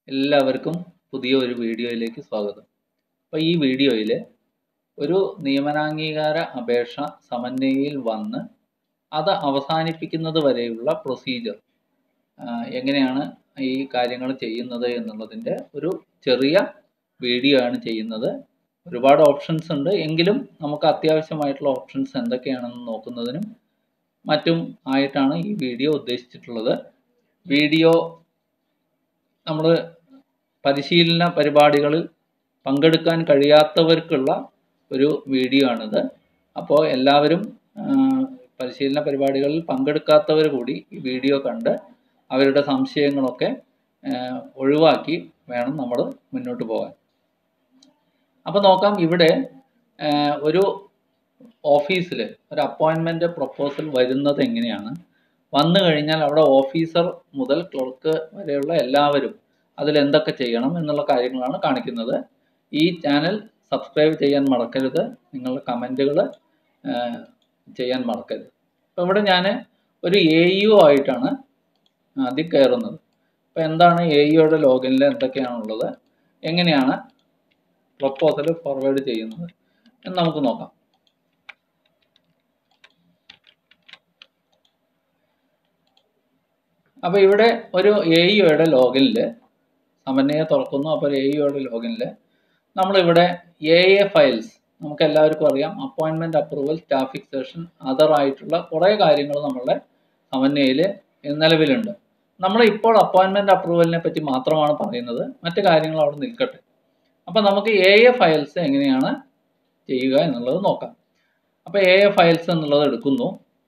എല്ലാവർക്കും പുതിയ ഒരു വീഡിയോയിലേക്ക് സ്വാഗതം അപ്പോൾ ഈ വീഡിയോയിൽ ഒരു നിയമനാംഗീകാര അപേക്ഷ സമന്വയയിൽ വന്ന് അത് അവസാനിപ്പിക്കുന്നത് വരെയുള്ള പ്രൊസീജിയർ എങ്ങനെയാണ് ഈ കാര്യങ്ങൾ ചെയ്യുന്നത് എന്നുള്ളതിൻ്റെ ഒരു ചെറിയ വീഡിയോ ആണ് ചെയ്യുന്നത് ഒരുപാട് ഓപ്ഷൻസ് ഉണ്ട് എങ്കിലും നമുക്ക് അത്യാവശ്യമായിട്ടുള്ള ഓപ്ഷൻസ് എന്തൊക്കെയാണെന്ന് നോക്കുന്നതിനും മറ്റും ആയിട്ടാണ് ഈ വീഡിയോ ഉദ്ദേശിച്ചിട്ടുള്ളത് വീഡിയോ നമ്മൾ പരിശീലന പരിപാടികളിൽ പങ്കെടുക്കാൻ കഴിയാത്തവർക്കുള്ള ഒരു വീഡിയോ ആണിത് അപ്പോൾ എല്ലാവരും പരിശീലന പരിപാടികളിൽ പങ്കെടുക്കാത്തവർ കൂടി ഈ വീഡിയോ കണ്ട് അവരുടെ സംശയങ്ങളൊക്കെ ഒഴിവാക്കി വേണം നമ്മൾ മുന്നോട്ട് പോകാൻ അപ്പോൾ നോക്കാം ഇവിടെ ഒരു ഓഫീസിൽ ഒരു അപ്പോയിൻമെൻ്റ് പ്രപ്പോസൽ വരുന്നത് എങ്ങനെയാണ് വന്നു കഴിഞ്ഞാൽ അവിടെ ഓഫീസർ മുതൽ ക്ലർക്ക് വരെയുള്ള എല്ലാവരും അതിൽ എന്തൊക്കെ ചെയ്യണം എന്നുള്ള കാര്യങ്ങളാണ് കാണിക്കുന്നത് ഈ ചാനൽ സബ്സ്ക്രൈബ് ചെയ്യാൻ മറക്കരുത് നിങ്ങളുടെ കമൻറ്റുകൾ ചെയ്യാൻ മറക്കരുത് അപ്പോൾ ഇവിടെ ഞാൻ ഒരു എ യു ആയിട്ടാണ് ആദ്യം കയറുന്നത് അപ്പോൾ എന്താണ് എ യുയുടെ ലോഗിനിൽ എന്തൊക്കെയാണുള്ളത് എങ്ങനെയാണ് പ്രപ്പോസൽ ഫോർവേഡ് ചെയ്യുന്നത് എന്ന് നമുക്ക് നോക്കാം അപ്പോൾ ഇവിടെ ഒരു എ യുടെ ലോഗിനിൽ സമന്വയെ തുറക്കുന്നു അപ്പോൾ എ യുടെ ലോഗിനിൽ നമ്മളിവിടെ എ എ ഫയൽസ് നമുക്ക് എല്ലാവർക്കും അറിയാം appointment approval staff fixation other ആയിട്ടുള്ള കുറേ കാര്യങ്ങൾ നമ്മളുടെ സമന്വയയിൽ നിലവിലുണ്ട് നമ്മൾ ഇപ്പോൾ അപ്പോയിൻമെൻറ്റ് അപ്രൂവലിനെ പറ്റി മാത്രമാണ് പറയുന്നത് മറ്റു കാര്യങ്ങൾ അവിടെ നിൽക്കട്ടെ അപ്പോൾ നമുക്ക് എ എ ഫയൽസ് എങ്ങനെയാണ് ചെയ്യുക എന്നുള്ളത് നോക്കാം അപ്പോൾ എ എ ഫയൽസ് എന്നുള്ളത് എടുക്കുന്നു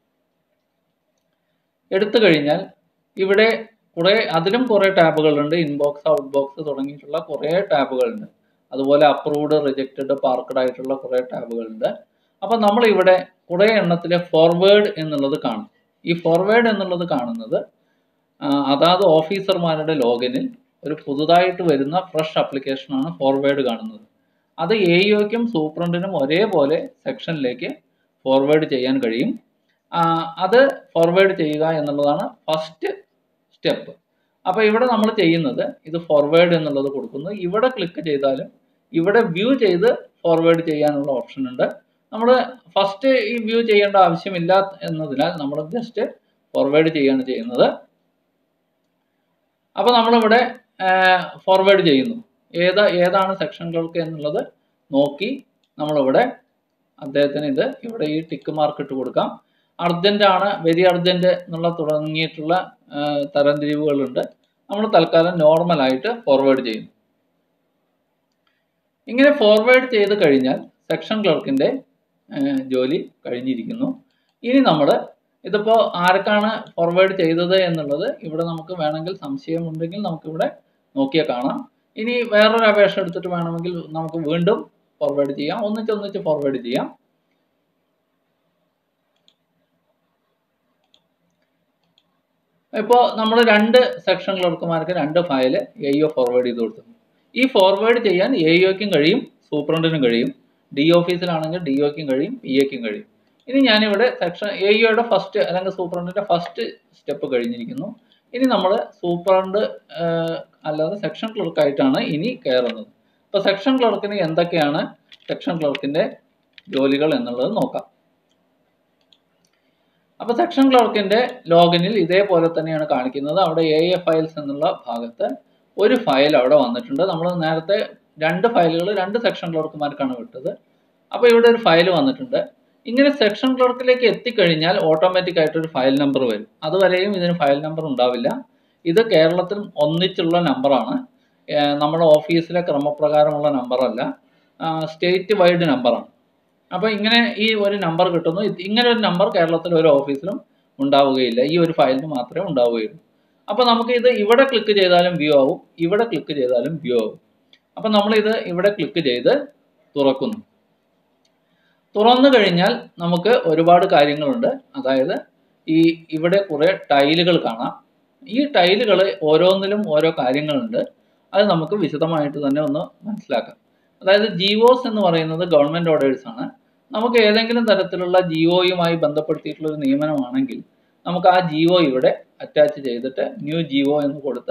എടുത്തു കഴിഞ്ഞാൽ ഇവിടെ കുറേ അതിലും കുറേ ടാബുകളുണ്ട് ഇൻബോക്സ് ഔട്ട് ബോക്സ് തുടങ്ങിയിട്ടുള്ള കുറേ ടാബുകളുണ്ട് അതുപോലെ അപ്രൂവ്ഡ് റിജക്റ്റഡ് പാർക്കഡ് ആയിട്ടുള്ള കുറേ ടാബുകളുണ്ട് അപ്പോൾ നമ്മൾ ഇവിടെ കുറേ എണ്ണത്തിൽ ഫോർവേഡ് എന്നുള്ളത് കാണും ഈ ഫോർവേഡ് എന്നുള്ളത് കാണുന്നത് അതാത് ഓഫീസർമാരുടെ ലോഗിനിൽ ഒരു പുതുതായിട്ട് വരുന്ന ഫ്രഷ് ആപ്ലിക്കേഷനാണ് ഫോർവേഡ് കാണുന്നത് അത് എ യുക്കും സൂപ്രണ്ടിനും ഒരേപോലെ സെക്ഷനിലേക്ക് ഫോർവേഡ് ചെയ്യാൻ കഴിയും അത് ഫോർവേഡ് ചെയ്യുക എന്നുള്ളതാണ് ഫസ്റ്റ് സ്റ്റെപ്പ് അപ്പോൾ ഇവിടെ നമ്മൾ ചെയ്യുന്നത് ഇത് ഫോർവേഡ് എന്നുള്ളത് കൊടുക്കുന്നു ഇവിടെ ക്ലിക്ക് ചെയ്താലും ഇവിടെ വ്യൂ ചെയ്ത് ഫോർവേഡ് ചെയ്യാനുള്ള ഓപ്ഷൻ ഉണ്ട് നമ്മൾ ഫസ്റ്റ് ഈ വ്യൂ ചെയ്യേണ്ട ആവശ്യമില്ല എന്നതിനാൽ നമ്മൾ ജസ്റ്റ് ഫോർവേഡ് ചെയ്യുകയാണ് ചെയ്യുന്നത് അപ്പോൾ നമ്മളിവിടെ ഫോർവേഡ് ചെയ്യുന്നു ഏതാ ഏതാണ് സെക്ഷൻ ക്ലർക്ക് എന്നുള്ളത് നോക്കി നമ്മളിവിടെ അദ്ദേഹത്തിന് ഇത് ഇവിടെ ഈ ടിക്ക് മാർക്ക് ഇട്ട് കൊടുക്കാം അർജൻ്റ് ആണ് വെരി അർജൻ്റ് എന്നുള്ള തുടങ്ങിയിട്ടുള്ള തരംതിരിവുകളുണ്ട് നമ്മൾ തൽക്കാലം നോർമലായിട്ട് ഫോർവേഡ് ചെയ്യുന്നു ഇങ്ങനെ ഫോർവേഡ് ചെയ്ത് കഴിഞ്ഞാൽ സെക്ഷൻ ക്ലർക്കിൻ്റെ ജോലി കഴിഞ്ഞിരിക്കുന്നു ഇനി നമ്മൾ ഇതിപ്പോൾ ആർക്കാണ് ഫോർവേഡ് ചെയ്തത് എന്നുള്ളത് ഇവിടെ നമുക്ക് വേണമെങ്കിൽ സംശയമുണ്ടെങ്കിൽ നമുക്കിവിടെ നോക്കിയാൽ കാണാം ഇനി വേറൊരു അപേക്ഷ എടുത്തിട്ട് വേണമെങ്കിൽ നമുക്ക് വീണ്ടും ഫോർവേഡ് ചെയ്യാം ഒന്നിച്ച് ഒന്നിച്ച് ഫോർവേഡ് ചെയ്യാം ഇപ്പോൾ നമ്മൾ രണ്ട് സെക്ഷൻ ക്ലർക്കുമാർക്ക് രണ്ട് ഫയൽ എ ഒ ഫോർവേഡ് ചെയ്ത് കൊടുത്തു ഈ ഫോർവേഡ് ചെയ്യാൻ എ ഒക്കും കഴിയും സൂപ്രണ്ടിനും കഴിയും ഡി ഓഫീസിലാണെങ്കിൽ ഡി ഒക്കും കഴിയും പി എക്കും കഴിയും ഇനി ഞാനിവിടെ സെക്ഷൻ എ യുടെ ഫസ്റ്റ് അല്ലെങ്കിൽ സൂപ്രണ്ടിൻ്റെ ഫസ്റ്റ് സ്റ്റെപ്പ് കഴിഞ്ഞിരിക്കുന്നു ഇനി നമ്മൾ സൂപ്രണ്ട് അല്ലാതെ സെക്ഷൻ ക്ലർക്കായിട്ടാണ് ഇനി കയറുന്നത് അപ്പോൾ സെക്ഷൻ ക്ലർക്കിന് എന്തൊക്കെയാണ് സെക്ഷൻ ക്ലർക്കിൻ്റെ ജോലികൾ എന്നുള്ളത് നോക്കാം അപ്പോൾ സെക്ഷൻ ക്ലർക്കിൻ്റെ ലോഗിനിൽ ഇതേപോലെ തന്നെയാണ് കാണിക്കുന്നത് അവിടെ എ എ ഫയൽസ് എന്നുള്ള ഭാഗത്ത് ഒരു ഫയൽ അവിടെ വന്നിട്ടുണ്ട് നമ്മൾ നേരത്തെ രണ്ട് ഫയലുകൾ രണ്ട് സെക്ഷൻ ക്ലർക്കുമാർക്കാണ് വിട്ടത് അപ്പോൾ ഇവിടെ ഒരു ഫയൽ വന്നിട്ടുണ്ട് ഇങ്ങനെ സെക്ഷൻ ക്ലർക്കിലേക്ക് എത്തിക്കഴിഞ്ഞാൽ ഓട്ടോമാറ്റിക് ആയിട്ട് ഒരു ഫയൽ നമ്പർ വരും അതുവരെയും ഇതിന് ഫയൽ നമ്പർ ഉണ്ടാവില്ല ഇത് കേരളത്തിൽ ഒന്നിച്ചുള്ള നമ്പറാണ് നമ്മുടെ ഓഫീസിലെ ക്രമപ്രകാരമുള്ള നമ്പറല്ല സ്റ്റേറ്റ് വൈഡ് നമ്പറാണ് അപ്പോൾ ഇങ്ങനെ ഈ ഒരു നമ്പർ കിട്ടുന്നു ഇങ്ങനെ ഒരു നമ്പർ കേരളത്തിൽ ഒരു ഓഫീസിലും ഉണ്ടാവുകയില്ല ഈ ഒരു ഫയലിന് മാത്രമേ ഉണ്ടാവുകയുള്ളൂ അപ്പോൾ നമുക്ക് ഇത് ഇവിടെ ക്ലിക്ക് ചെയ്താലും വ്യൂ ആവും ഇവിടെ ക്ലിക്ക് ചെയ്താലും വ്യൂ ആവും അപ്പോൾ നമ്മളിത് ഇവിടെ ക്ലിക്ക് ചെയ്ത് തുറക്കുന്നു തുറന്നു കഴിഞ്ഞാൽ നമുക്ക് ഒരുപാട് കാര്യങ്ങളുണ്ട് അതായത് ഈ ഇവിടെ കുറേ ടൈലുകൾ കാണാം ഈ ടൈലുകൾ ഓരോന്നിലും ഓരോ കാര്യങ്ങളുണ്ട് അത് നമുക്ക് വിശദമായിട്ട് തന്നെ ഒന്ന് മനസ്സിലാക്കാം അതായത് ജിഒസ് എന്ന് പറയുന്നത് ഗവൺമെൻറ് ഓർഡേഴ്സ് ആണ് നമുക്ക് ഏതെങ്കിലും തരത്തിലുള്ള ജിഒയുമായി ബന്ധപ്പെടുത്തിയിട്ടുള്ള ഒരു നിയമനമാണെങ്കിൽ നമുക്ക് ആ ജിഒ ഇവിടെ അറ്റാച്ച് ചെയ്തിട്ട് ന്യൂ ജിഒ എന്ന് കൊടുത്ത്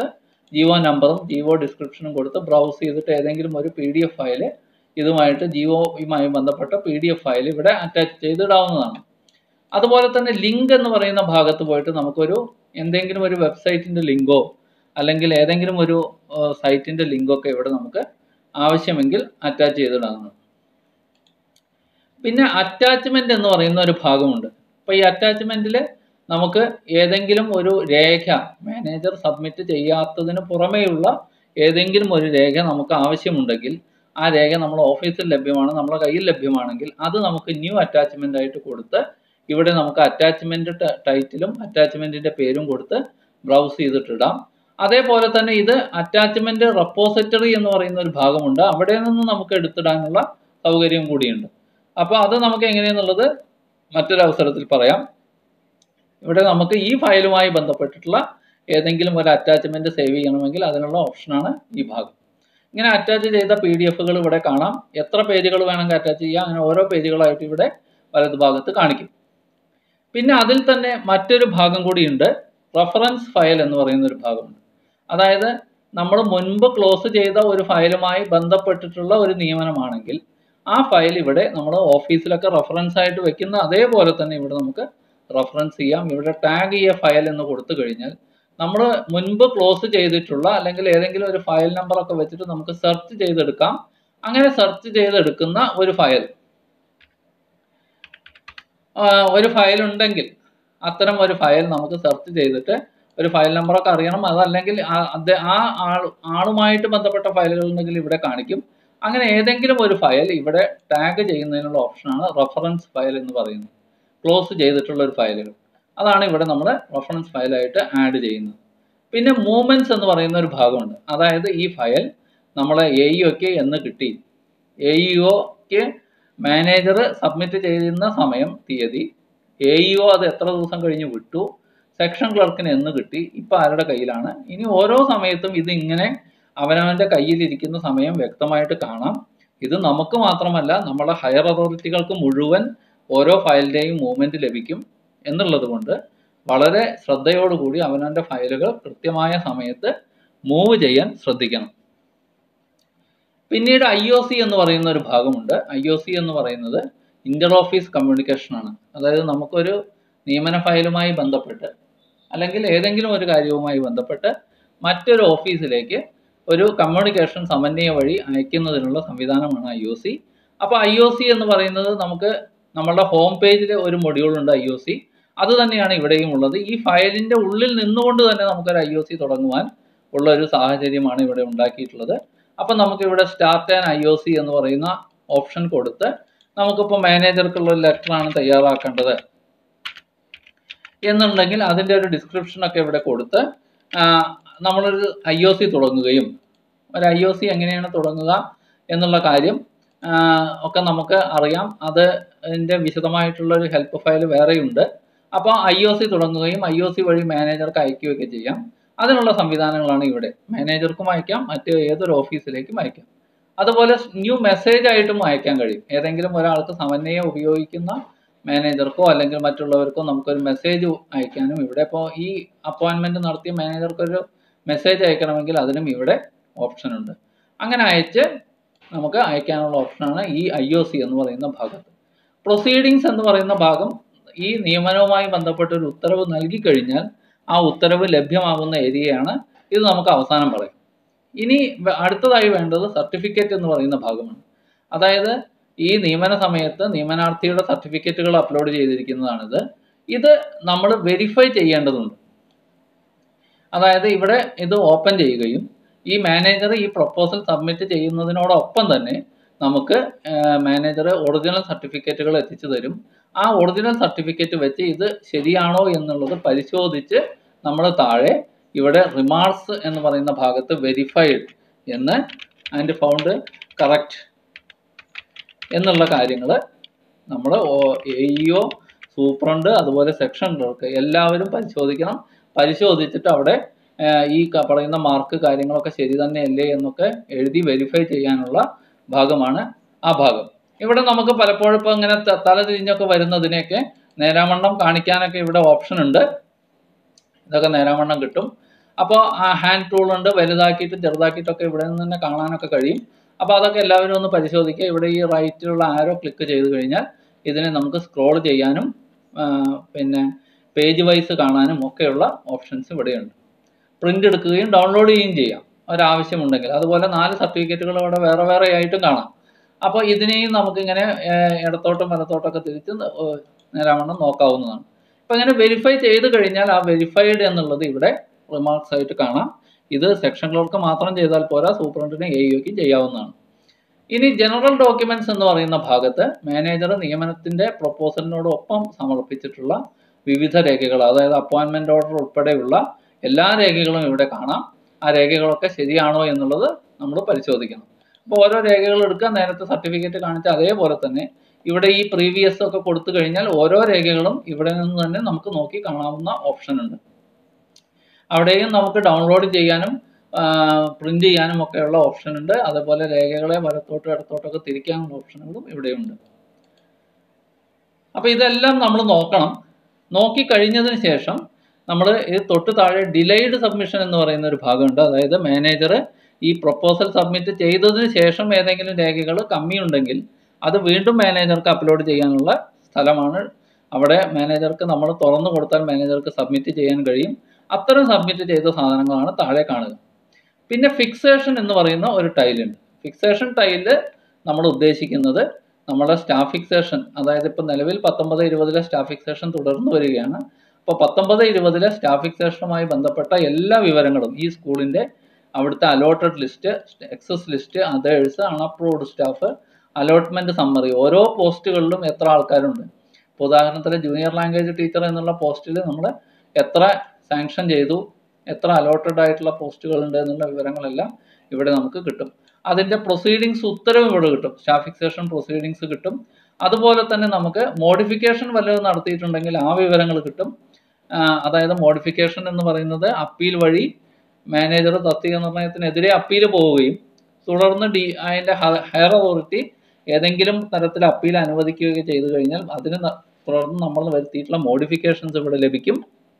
ജിയോ നമ്പറും ജിയോ ഡിസ്ക്രിപ്ഷനും കൊടുത്ത് ബ്രൗസ് ചെയ്തിട്ട് ഏതെങ്കിലും ഒരു പി ഡി എഫ് ഫയൽ ഇതുമായിട്ട് ജിയോയുമായി ബന്ധപ്പെട്ട പി ഡി എഫ് ഫയൽ ഇവിടെ അറ്റാച്ച് ചെയ്തിടാവുന്നതാണ് അതുപോലെ തന്നെ ലിങ്ക് എന്ന് പറയുന്ന ഭാഗത്ത് പോയിട്ട് നമുക്കൊരു എന്തെങ്കിലും ഒരു വെബ്സൈറ്റിൻ്റെ ലിങ്കോ അല്ലെങ്കിൽ ഏതെങ്കിലും ഒരു സൈറ്റിൻ്റെ ലിങ്കോ ഒക്കെ ഇവിടെ നമുക്ക് ആവശ്യമെങ്കിൽ അറ്റാച്ച് ചെയ്തിടാവുന്നതാണ് പിന്നെ അറ്റാച്ച്മെന്റ് എന്ന് പറയുന്ന ഒരു ഭാഗമുണ്ട് അപ്പോൾ ഈ അറ്റാച്ച്മെന്റിൽ നമുക്ക് ഏതെങ്കിലും ഒരു രേഖ മാനേജർ സബ്മിറ്റ് ചെയ്യാത്തതിന് പുറമേയുള്ള ഏതെങ്കിലും ഒരു രേഖ നമുക്ക് ആവശ്യമുണ്ടെങ്കിൽ ആ രേഖ നമ്മൾ ഓഫീസിൽ ലഭ്യമാണ് നമ്മുടെ കയ്യിൽ ലഭ്യമാണെങ്കിൽ അത് നമുക്ക് ന്യൂ അറ്റാച്ച്മെന്റ് ആയിട്ട് കൊടുത്ത് ഇവിടെ നമുക്ക് അറ്റാച്ച്മെന്റ് ടൈറ്റിലും അറ്റാച്ച്മെന്റിന്റെ പേരും കൊടുത്ത് ബ്രൗസ് ചെയ്തിട്ടിടാം അതേപോലെ തന്നെ ഇത് അറ്റാച്ച്മെന്റ് റെപ്പോസിറ്ററി എന്ന് പറയുന്ന ഒരു ഭാഗമുണ്ട് അവിടെ നിന്ന് നമുക്ക് എടുത്തിടാനുള്ള സൗകര്യം കൂടിയുണ്ട് അപ്പോൾ അത് നമുക്ക് എങ്ങനെയെന്നുള്ളത് മറ്റൊരു അവസരത്തിൽ പറയാം ഇവിടെ നമുക്ക് ഈ ഫയലുമായി ബന്ധപ്പെട്ടിട്ടുള്ള ഏതെങ്കിലും ഒരു അറ്റാച്ച്മെന്റ് സേവ് ചെയ്യണമെങ്കിൽ അതിനുള്ള ഓപ്ഷനാണ് ഈ ഭാഗം ഇങ്ങനെ അറ്റാച്ച് ചെയ്ത പി ഡി എഫുകൾ ഇവിടെ കാണാം എത്ര പേജുകൾ വേണമെങ്കിൽ അറ്റാച്ച് ചെയ്യാം അങ്ങനെ ഓരോ പേജുകളായിട്ട് ഇവിടെ വലതുഭാഗത്ത് കാണിക്കും പിന്നെ അതിൽ തന്നെ മറ്റൊരു ഭാഗം കൂടിയുണ്ട് റഫറൻസ് ഫയൽ എന്ന് പറയുന്ന ഒരു ഭാഗമുണ്ട് അതായത് നമ്മൾ മുൻപ് ക്ലോസ് ചെയ്ത ഒരു ഫയലുമായി ബന്ധപ്പെട്ടിട്ടുള്ള ഒരു നിയമനമാണെങ്കിൽ ആ ഫയൽ ഇവിടെ നമ്മൾ ഓഫീസിലൊക്കെ റെഫറൻസ് ആയിട്ട് വെക്കുന്ന അതേപോലെ തന്നെ ഇവിടെ നമുക്ക് റെഫറൻസ് ചെയ്യാം ഇവിടെ ടാഗ് ചെയ്യ ഫയൽ എന്ന് കൊടുത്തു കഴിഞ്ഞാൽ നമ്മൾ മുൻപ് ക്ലോസ് ചെയ്തിട്ടുള്ള അല്ലെങ്കിൽ ഏതെങ്കിലും ഒരു ഫയൽ നമ്പർ ഒക്കെ വെച്ചിട്ട് നമുക്ക് സെർച്ച് ചെയ്തെടുക്കാം അങ്ങനെ സെർച്ച് ചെയ്തെടുക്കുന്ന ഒരു ഫയൽ ഒരു ഫയൽ ഉണ്ടെങ്കിൽ അത്തരം ഒരു ഫയൽ നമുക്ക് സെർച്ച് ചെയ്തിട്ട് ഒരു ഫയൽ നമ്പറൊക്കെ അറിയണം അതല്ലെങ്കിൽ ആ ആൾ ആളുമായിട്ട് ബന്ധപ്പെട്ട ഫയലുകൾ ഉണ്ടെങ്കിൽ ഇവിടെ കാണിക്കും അങ്ങനെ ഏതെങ്കിലും ഒരു ഫയൽ ഇവിടെ ടാഗ് ചെയ്യുന്നതിനുള്ള ഓപ്ഷനാണ് റെഫറൻസ് ഫയൽ എന്ന് പറയുന്നത് ക്ലോസ് ചെയ്തിട്ടുള്ള ഒരു ഫയലുകൾ അതാണ് ഇവിടെ നമ്മൾ റെഫറൻസ് ഫയലായിട്ട് ആഡ് ചെയ്യുന്നത് പിന്നെ മൂവ്മെന്റ്സ് എന്ന് പറയുന്ന ഒരു ഭാഗമുണ്ട് അതായത് ഈ ഫയൽ നമ്മളെ എ ഇഒക്ക് എന്ന് കിട്ടി എ ഇഒക്ക് മാനേജർ സബ്മിറ്റ് ചെയ്യുന്ന സമയം തീയതി എ ഇഒ അത് എത്ര ദിവസം കഴിഞ്ഞ് വിട്ടു സെക്ഷൻ ക്ലർക്കിന് എന്ന് കിട്ടി ഇപ്പം ആരുടെ കയ്യിലാണ് ഇനി ഓരോ സമയത്തും ഇത് ഇങ്ങനെ അവനവൻ്റെ കയ്യിലിരിക്കുന്ന സമയം വ്യക്തമായിട്ട് കാണാം ഇത് നമുക്ക് മാത്രമല്ല നമ്മുടെ ഹയർ അതോറിറ്റികൾക്ക് മുഴുവൻ ഓരോ ഫയലിൻ്റെയും മൂവ്മെൻറ്റ് ലഭിക്കും എന്നുള്ളത് കൊണ്ട് വളരെ ശ്രദ്ധയോടുകൂടി അവനവൻ്റെ ഫയലുകൾ കൃത്യമായ സമയത്ത് മൂവ് ചെയ്യാൻ ശ്രദ്ധിക്കണം പിന്നീട് ഐ ഒ സി എന്ന് പറയുന്ന ഒരു ഭാഗമുണ്ട് ഐ ഒ സി എന്ന് പറയുന്നത് ഇന്റർ ഓഫീസ് കമ്മ്യൂണിക്കേഷൻ ആണ് അതായത് നമുക്കൊരു നിയമന ഫയലുമായി ബന്ധപ്പെട്ട് അല്ലെങ്കിൽ ഏതെങ്കിലും ഒരു കാര്യവുമായി ബന്ധപ്പെട്ട് മറ്റൊരു ഓഫീസിലേക്ക് ഒരു കമ്മ്യൂണിക്കേഷൻ സമന്വയ വഴി അയക്കുന്നതിനുള്ള സംവിധാനമാണ് ഐ ഒ സി അപ്പോൾ ഐ ഒ സി എന്ന് പറയുന്നത് നമുക്ക് നമ്മളുടെ ഹോം പേജിൽ ഒരു മൊഡ്യൂൾ ഉണ്ട് ഐ ഒ സി അത് തന്നെയാണ് ഇവിടെയും ഉള്ളത് ഈ ഫയലിൻ്റെ ഉള്ളിൽ നിന്നുകൊണ്ട് തന്നെ നമുക്കൊരു ഐ ഒ സി തുടങ്ങുവാൻ ഉള്ള ഒരു സാഹചര്യമാണ് ഇവിടെ ഉണ്ടാക്കിയിട്ടുള്ളത് അപ്പം നമുക്ക് ഇവിടെ start and I O C എന്ന് പറയുന്ന ഓപ്ഷൻ കൊടുത്ത് നമുക്കിപ്പോൾ മാനേജർക്കുള്ള ഒരു ലെറ്ററാണ് തയ്യാറാക്കേണ്ടത് എന്നുണ്ടെങ്കിൽ അതിൻ്റെ ഒരു ഡിസ്ക്രിപ്ഷൻ ഒക്കെ ഇവിടെ കൊടുത്ത് നമ്മളൊരു ഐ ഒ സി തുടങ്ങുകയും ഒരു ഐ ഒ സി എങ്ങനെയാണ് തുടങ്ങുക എന്നുള്ള കാര്യം ഒക്കെ നമുക്ക് അറിയാം അത് അതിൻ്റെ വിശദമായിട്ടുള്ള ഒരു ഹെൽപ്പ് ഫയൽ വേറെയുണ്ട് അപ്പോൾ ഐ ഒ സി തുടങ്ങുകയും ഐ ഒ സി വഴി മാനേജർക്ക് അയക്കുകയൊക്കെ ചെയ്യാം അതിനുള്ള സംവിധാനങ്ങളാണ് ഇവിടെ മാനേജർക്കും അയക്കാം മറ്റ് ഏതൊരു ഓഫീസിലേക്കും അയക്കാം അതുപോലെ ന്യൂ മെസ്സേജ് ആയിട്ടും അയക്കാൻ കഴിയും ഏതെങ്കിലും ഒരാൾക്ക് സമന്വയം ഉപയോഗിക്കുന്ന മാനേജർക്കോ അല്ലെങ്കിൽ മറ്റുള്ളവർക്കോ നമുക്കൊരു മെസ്സേജ് അയക്കാനും ഇവിടെ ഇപ്പോൾ ഈ അപ്പോയിൻമെന്റ് നടത്തിയ മാനേജർക്കൊരു മെസ്സേജ് അയക്കണമെങ്കിൽ അതിനും ഇവിടെ ഓപ്ഷൻ ഉണ്ട് അങ്ങനെ അയച്ച് നമുക്ക് അയക്കാനുള്ള ഓപ്ഷനാണ് ഈ ഐ ഒ സി എന്ന് പറയുന്ന ഭാഗത്ത് പ്രൊസീഡിങ്സ് എന്ന് പറയുന്ന ഭാഗം ഈ നിയമനവുമായി ബന്ധപ്പെട്ട ഒരു ഉത്തരവ് നൽകി കഴിഞ്ഞാൽ ആ ഉത്തരവ് ലഭ്യമാകുന്ന ഏരിയയാണ് ഇത് നമുക്ക് അവസാനം പറയാം ഇനി അടുത്തതായി വേണ്ടത് സർട്ടിഫിക്കറ്റ് എന്ന് പറയുന്ന ഭാഗമാണ് അതായത് ഈ നിയമന സമയത്ത് നിയമനാർത്ഥിയുടെ സർട്ടിഫിക്കറ്റുകൾ അപ്ലോഡ് ചെയ്തിരിക്കുന്നതാണിത് ഇത് നമ്മൾ വെരിഫൈ ചെയ്യേണ്ടതുണ്ട് അതായത് ഇവിടെ ഇത് ഓപ്പൺ ചെയ്യുകയും ഈ മാനേജർ ഈ പ്രപ്പോസൽ സബ്മിറ്റ് ചെയ്യുന്നതിനോടൊപ്പം തന്നെ നമുക്ക് മാനേജർ ഒറിജിനൽ സർട്ടിഫിക്കറ്റുകൾ എത്തിച്ചു തരും ആ ഒറിജിനൽ സർട്ടിഫിക്കറ്റ് വെച്ച് ഇത് ശരിയാണോ എന്നുള്ളത് പരിശോധിച്ച് നമ്മൾ താഴെ ഇവിടെ റിമാർക്സ് എന്ന് പറയുന്ന ഭാഗത്ത് വെരിഫൈഡ് എന്ന് ആൻഡ് ഫൗണ്ട് കറക്റ്റ് എന്നുള്ള കാര്യങ്ങൾ നമ്മൾ എ ഇഒ സൂപ്രണ്ട് അതുപോലെ സെക്ഷൻ ക്ലർക്ക് എല്ലാവരും പരിശോധിക്കണം പരിശോധിച്ചിട്ട് അവിടെ ഈ പറയുന്ന മാർക്ക് കാര്യങ്ങളൊക്കെ ശരി തന്നെയല്ലേ എന്നൊക്കെ എഴുതി വെരിഫൈ ചെയ്യാനുള്ള ഭാഗമാണ് ആ ഭാഗം ഇവിടെ നമുക്ക് പലപ്പോഴും ഇപ്പോൾ ഇങ്ങനെ തല തിരിഞ്ഞൊക്കെ വരുന്നതിനെയൊക്കെ നേരാവണ്ണം കാണിക്കാനൊക്കെ ഇവിടെ ഓപ്ഷൻ ഉണ്ട് ഇതൊക്കെ നേരാവണ്ണം കിട്ടും അപ്പോൾ ആ ഹാൻഡ് ടൂൾ ഉണ്ട് വലുതാക്കിയിട്ട് ചെറുതാക്കിയിട്ടൊക്കെ ഇവിടെ നിന്ന് തന്നെ കാണാനൊക്കെ കഴിയും അപ്പോൾ അതൊക്കെ എല്ലാവരും ഒന്ന് പരിശോധിക്കുക ഇവിടെ ഈ റൈറ്റിലുള്ള ആരോ ക്ലിക്ക് ചെയ്ത് കഴിഞ്ഞാൽ ഇതിനെ നമുക്ക് സ്ക്രോൾ ചെയ്യാനും ആ, പിന്നെ പേജ് വൈസ് കാണാനും ഒക്കെയുള്ള ഓപ്ഷൻസ് ഇവിടെയുണ്ട് പ്രിന്റ് എടുക്കുകയും ഡൗൺലോഡ് ചെയ്യുകയും ചെയ്യാം ഒരാവശ്യമുണ്ടെങ്കിൽ അതുപോലെ നാല് സർട്ടിഫിക്കറ്റുകൾ ഇവിടെ വേറെ വേറെ ആയിട്ടും കാണാം അപ്പോൾ ഇതിനെയും നമുക്കിങ്ങനെ ഏഹ്, ഇടത്തോട്ടും വലത്തോട്ടൊക്കെ തിരിച്ച് ന- ഏഹ്, നേരാവണ്ണം നോക്കാവുന്നതാണ് അപ്പോൾ ഇങ്ങനെ വെരിഫൈ ചെയ്ത് കഴിഞ്ഞാൽ ആ വെരിഫൈഡ് എന്നുള്ളത് ഇവിടെ റിമാർക്സ് ആയിട്ട് കാണാം ഇത് സെക്ഷൻ ക്ലർക്ക് മാത്രം ചെയ്താൽ പോരാ സൂപ്രണ്ടിന് എ യുക്ക് ചെയ്യാവുന്നതാണ് ഇനി ജനറൽ ഡോക്യുമെന്റ്സ് എന്ന് പറയുന്ന ഭാഗത്ത് മാനേജർ നിയമനത്തിന്റെ പ്രപ്പോസലിനോടൊപ്പം സമർപ്പിച്ചിട്ടുള്ള വിവിധ രേഖകൾ അതായത് അപ്പോയിന്റ്മെന്റ് ഓർഡർ ഉൾപ്പെടെയുള്ള എല്ലാ രേഖകളും ഇവിടെ കാണാം ആ രേഖകളൊക്കെ ശരിയാണോ എന്നുള്ളത് നമ്മൾ പരിശോധിക്കണം അപ്പോൾ ഓരോ രേഖകൾ എടുക്കുക നേരത്തെ സർട്ടിഫിക്കറ്റ് കാണിച്ച അതേപോലെ തന്നെ ഇവിടെ ഈ പ്രീവിയസ് ഒക്കെ കൊടുത്തു കഴിഞ്ഞാൽ ഓരോ രേഖകളും ഇവിടെ നിന്ന് തന്നെ നമുക്ക് നോക്കി കാണാവുന്ന ഓപ്ഷൻ ഉണ്ട് അവിടെയും നമുക്ക് ഡൗൺലോഡ് ചെയ്യാനും പ്രിന്റ് ചെയ്യാനും ഒക്കെയുള്ള ഓപ്ഷൻ ഉണ്ട് അതുപോലെ രേഖകളെ വലത്തോട്ടും ഇടത്തോട്ടൊക്കെ തിരിക്കാനുള്ള ഓപ്ഷനുകളും ഇവിടെയുണ്ട് അപ്പോൾ ഇതെല്ലാം നമ്മൾ നോക്കണം നോക്കി കഴിഞ്ഞതിന് ശേഷം നമ്മൾ ഇത് തൊട്ട് താഴെ ഡിലൈഡ് സബ്മിഷൻ എന്ന് പറയുന്ന ഒരു ഭാഗമുണ്ട് അതായത് മാനേജർ ഈ പ്രപ്പോസൽ സബ്മിറ്റ് ചെയ്തതിന് ശേഷം ഏതെങ്കിലും രേഖകൾ കമ്മിയുണ്ടെങ്കിൽ അത് വീണ്ടും മാനേജർക്ക് അപ്ലോഡ് ചെയ്യാനുള്ള സ്ഥലമാണ് അവിടെ മാനേജർക്ക് നമ്മൾ തുറന്നു കൊടുത്താൽ മാനേജർക്ക് സബ്മിറ്റ് ചെയ്യാൻ കഴിയും അത്തരം സബ്മിറ്റ് ചെയ്ത സാധനങ്ങളാണ് താഴെ കാണുക പിന്നെ ഫിക്സേഷൻ എന്ന് പറയുന്ന ഒരു ടൈലുണ്ട് ഫിക്സേഷൻ ടൈല് നമ്മൾ ഉദ്ദേശിക്കുന്നത് നമ്മുടെ സ്റ്റാഫ് ഫിക്സേഷൻ അതായത് ഇപ്പോൾ നിലവിൽ പത്തൊമ്പത് ഇരുപതിലെ സ്റ്റാഫ് ഫിക്സേഷൻ തുടർന്ന് വരികയാണ് അപ്പോൾ പത്തൊമ്പത് ഇരുപതിലെ സ്റ്റാഫ് ഫിക്സേഷനുമായി ബന്ധപ്പെട്ട എല്ലാ വിവരങ്ങളും ഈ സ്കൂളിൻ്റെ അവിടുത്തെ allotted list excess list others unapproved staff allotment summary ഓരോ പോസ്റ്റുകളിലും എത്ര ആൾക്കാരുണ്ട് ഇപ്പോൾ ഉദാഹരണത്തിന് ജൂനിയർ ലാംഗ്വേജ് ടീച്ചർ എന്നുള്ള പോസ്റ്റിൽ നമ്മൾ എത്ര സാങ്ഷൻ ചെയ്തു എത്ര അലോട്ടഡ് ആയിട്ടുള്ള പോസ്റ്റുകൾ ഉണ്ട് എന്നുള്ള വിവരങ്ങളെല്ലാം ഇവിടെ നമുക്ക് കിട്ടും അതിൻ്റെ പ്രൊസീഡിങ്സ് ഉത്തരവ് ഇവിടെ കിട്ടും സ്റ്റാഫ് ഫിക്സേഷൻ പ്രൊസീഡിങ്സ് കിട്ടും അതുപോലെ തന്നെ നമുക്ക് മോഡിഫിക്കേഷൻ വല്ലതും നടത്തിയിട്ടുണ്ടെങ്കിൽ ആ വിവരങ്ങൾ കിട്ടും ആ, അതായത് മോഡിഫിക്കേഷൻ എന്ന് പറയുന്നത് അപ്പീൽ വഴി മാനേജർ തസ്തിക നിർണയത്തിനെതിരെ അപ്പീൽ പോവുകയും തുടർന്ന് ഡി അതിൻ്റെ ഹയർ അതോറിറ്റി ഏതെങ്കിലും തരത്തിൽ അപ്പീൽ അനുവദിക്കുകയോ ചെയ്തു കഴിഞ്ഞാൽ അതിന് ന- തുടർന്ന് നമ്മൾ വരുത്തിയിട്ടുള്ള മോഡിഫിക്കേഷൻസ് ഇവിടെ ലഭിക്കും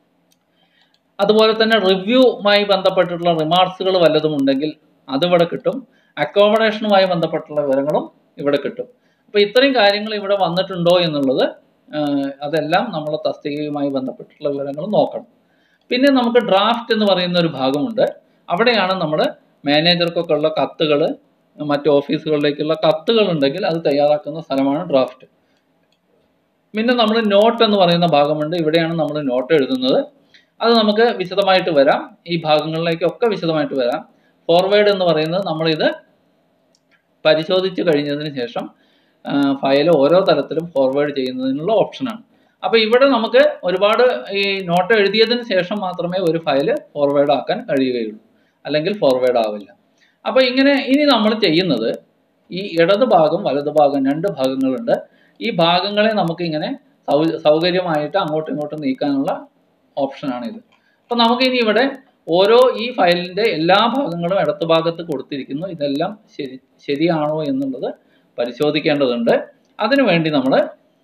അതുപോലെ തന്നെ റിവ്യൂമായി ബന്ധപ്പെട്ടിട്ടുള്ള റിമാർക്സുകൾ വല്ലതും ഉണ്ടെങ്കിൽ അതിവിടെ കിട്ടും അക്കോമഡേഷനുമായി ബന്ധപ്പെട്ടുള്ള വിവരങ്ങളും ഇവിടെ കിട്ടും അപ്പോൾ ഇത്രയും കാര്യങ്ങൾ ഇവിടെ വന്നിട്ടുണ്ടോ എന്നുള്ളത് ആഹ് അതെല്ലാം നമ്മൾ തസ്തികയുമായി ബന്ധപ്പെട്ടിട്ടുള്ള വിവരങ്ങൾ നോക്കണം പിന്നെ നമുക്ക് ഡ്രാഫ്റ്റ് എന്ന് പറയുന്ന ഒരു ഭാഗമുണ്ട് അവിടെയാണ് നമ്മൾ മാനേജർക്കൊക്കെ ഉള്ള കത്തുകൾ മറ്റ് ഓഫീസുകളിലേക്കുള്ള കത്തുകൾ ഉണ്ടെങ്കിൽ അത് തയ്യാറാക്കുന്ന സ്ഥലമാണ് ഡ്രാഫ്റ്റ് പിന്നെ നമ്മൾ നോട്ട് എന്ന് പറയുന്ന ഭാഗമുണ്ട് ഇവിടെയാണ് നമ്മൾ നോട്ട് എഴുതുന്നത് അത് നമുക്ക് വിശദമായിട്ട് വരാം ഈ ഭാഗങ്ങളിലേക്കൊക്കെ വിശദമായിട്ട് വരാം ഫോർവേഡ് എന്ന് പറയുന്നത് നമ്മളിത് പരിശോധിച്ച് കഴിഞ്ഞതിന് ശേഷം ഫയൽ ഓരോ തരത്തിലും ഫോർവേഡ് ചെയ്യുന്നതിനുള്ള ഓപ്ഷനാണ് അപ്പോൾ ഇവിടെ നമുക്ക് ഒരുപാട് ഈ നോട്ട് എഴുതിയതിന് ശേഷം മാത്രമേ ഒരു ഫയൽ ഫോർവേഡ് ആക്കാൻ കഴിയുകയുള്ളൂ അല്ലെങ്കിൽ ഫോർവേഡ് ആവില്ല അപ്പോൾ ഇങ്ങനെ ഇനി നമ്മൾ ചെയ്യുന്നത് ഈ ഇടത് ഭാഗം വലത് ഭാഗം രണ്ട് ഭാഗങ്ങളുണ്ട് ഈ ഭാഗങ്ങളെ നമുക്ക് ഇങ്ങനെ സൗ സൗകര്യമായിട്ട് അങ്ങോട്ടും ഇങ്ങോട്ടും നീക്കാനുള്ള ഓപ്ഷനാണ് ഇത് അപ്പോൾ നമുക്ക് ഇനി ഇവിടെ ഓരോ ഈ ഫയലിൻ്റെ എല്ലാ ഭാഗങ്ങളും ഇടത്ത് ഭാഗത്ത് കൊടുത്തിരിക്കുന്നു ഇതെല്ലാം ശരി ശരിയാണോ എന്നുള്ളത് പരിശോധിക്കേണ്ടതുണ്ട് അതിനു വേണ്ടി നമ്മൾ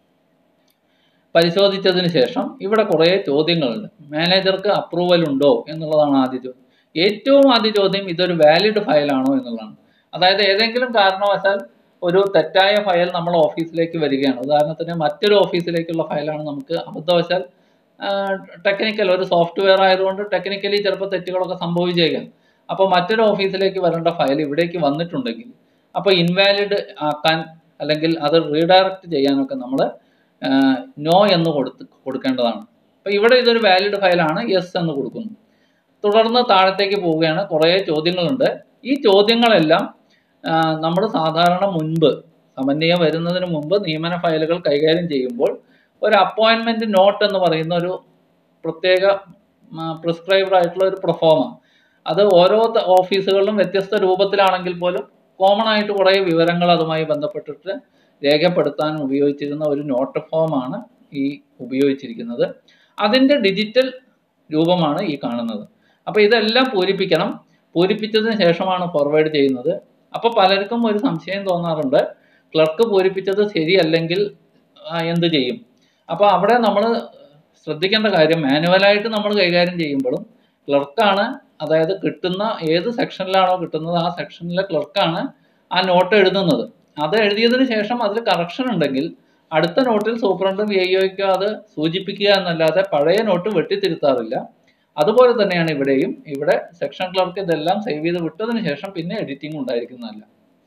പരിശോധിച്ചതിന് ശേഷം ഇവിടെ കുറേ ചോദ്യങ്ങളുണ്ട് മാനേജർക്ക് അപ്രൂവൽ ഉണ്ടോ എന്നുള്ളതാണ് ആദ്യ ചോദ്യം ഏറ്റവും ആദ്യ ചോദ്യം ഇതൊരു വാലിഡ് ഫയലാണോ എന്നുള്ളതാണ് അതായത് ഏതെങ്കിലും കാരണവശാൽ ഒരു തെറ്റായ ഫയൽ നമ്മൾ ഓഫീസിലേക്ക് വരികയാണ് ഉദാഹരണത്തിന് മറ്റൊരു ഓഫീസിലേക്കുള്ള ഫയലാണ് നമുക്ക് അബദ്ധവശാൽ ടെക്നിക്കൽ ഒരു സോഫ്റ്റ്വെയർ ആയതുകൊണ്ട് ടെക്നിക്കലി ചിലപ്പോൾ തെറ്റുകളൊക്കെ സംഭവിച്ചേക്കാം അപ്പോൾ മറ്റൊരു ഓഫീസിലേക്ക് വരേണ്ട ഫയൽ ഇവിടേക്ക് വന്നിട്ടുണ്ടെങ്കിൽ അപ്പോൾ ഇൻവാലിഡ് ആക്കാൻ അല്ലെങ്കിൽ അത് റീഡയറക്റ്റ് ചെയ്യാനൊക്കെ നമ്മൾ നോ എന്ന് കൊടുത്ത് കൊടുക്കേണ്ടതാണ് അപ്പോൾ ഇവിടെ ഇതൊരു വാലിഡ് ഫയലാണ് യെസ് എന്ന് കൊടുക്കുന്നു തുടർന്ന് താഴത്തേക്ക് പോവുകയാണ് കുറേ ചോദ്യങ്ങളുണ്ട് ഈ ചോദ്യങ്ങളെല്ലാം നമ്മൾ സാധാരണ മുൻപ് സമന്വയം വരുന്നതിന് മുമ്പ് നിയമന ഫയലുകൾ കൈകാര്യം ചെയ്യുമ്പോൾ ഒരു അപ്പോയിൻമെന്റ് നോട്ട് എന്ന് പറയുന്ന ഒരു പ്രത്യേക പ്രിസ്ക്രൈബ്ഡ് ആയിട്ടുള്ള ഒരു പ്രൊഫോമ അത് ഓരോ ത- ഓഫീസുകളിലും വ്യത്യസ്ത രൂപത്തിലാണെങ്കിൽ പോലും കോമൺ ആയിട്ട് കുറേ വിവരങ്ങൾ അതുമായി ബന്ധപ്പെട്ടിട്ട് രേഖപ്പെടുത്താൻ ഉപയോഗിച്ചിരുന്ന ഒരു നോട്ട് ഫോമാണ് ഈ ഉപയോഗിച്ചിരിക്കുന്നത് അതിൻ്റെ ഡിജിറ്റൽ രൂപമാണ് ഈ കാണുന്നത് അപ്പോൾ ഇതെല്ലാം പൂരിപ്പിക്കണം പൂരിപ്പിച്ചതിന് ശേഷമാണ് ഫോർവേഡ് ചെയ്യുന്നത് അപ്പോൾ പലർക്കും ഒരു സംശയം തോന്നാറുണ്ട് ക്ലർക്ക് പൂരിപ്പിച്ചത് ശരിയല്ലെങ്കിൽ ആ, എന്ത് ചെയ്യും അപ്പോൾ അവിടെ നമ്മൾ ശ്രദ്ധിക്കേണ്ട കാര്യം മാനുവലായിട്ട് നമ്മൾ കൈകാര്യം ചെയ്യുമ്പോഴും ക്ലർക്കാണ് അതായത് കിട്ടുന്ന ഏത് സെക്ഷനിലാണോ കിട്ടുന്നത് ആ സെക്ഷനിലെ ക്ലർക്കാണ് ആ നോട്ട് എഴുതുന്നത് അത് എഴുതിയതിന് ശേഷം അതിൽ കറക്ഷൻ ഉണ്ടെങ്കിൽ അടുത്ത നോട്ടിൽ സൂപ്രണ്ടും എയ്യോയ്ക്കോ അത് സൂചിപ്പിക്കുക എന്നല്ലാതെ പഴയ നോട്ട് വെട്ടിത്തിരുത്താറില്ല അതുപോലെ തന്നെയാണ് ഇവിടെയും ഇവിടെ സെക്ഷൻ ക്ലർക്ക് ഇതെല്ലാം സേവ് ചെയ്ത് വിട്ടതിന് ശേഷം പിന്നെ എഡിറ്റിംഗ് ഉണ്ടായിരിക്കുന്നതല്ല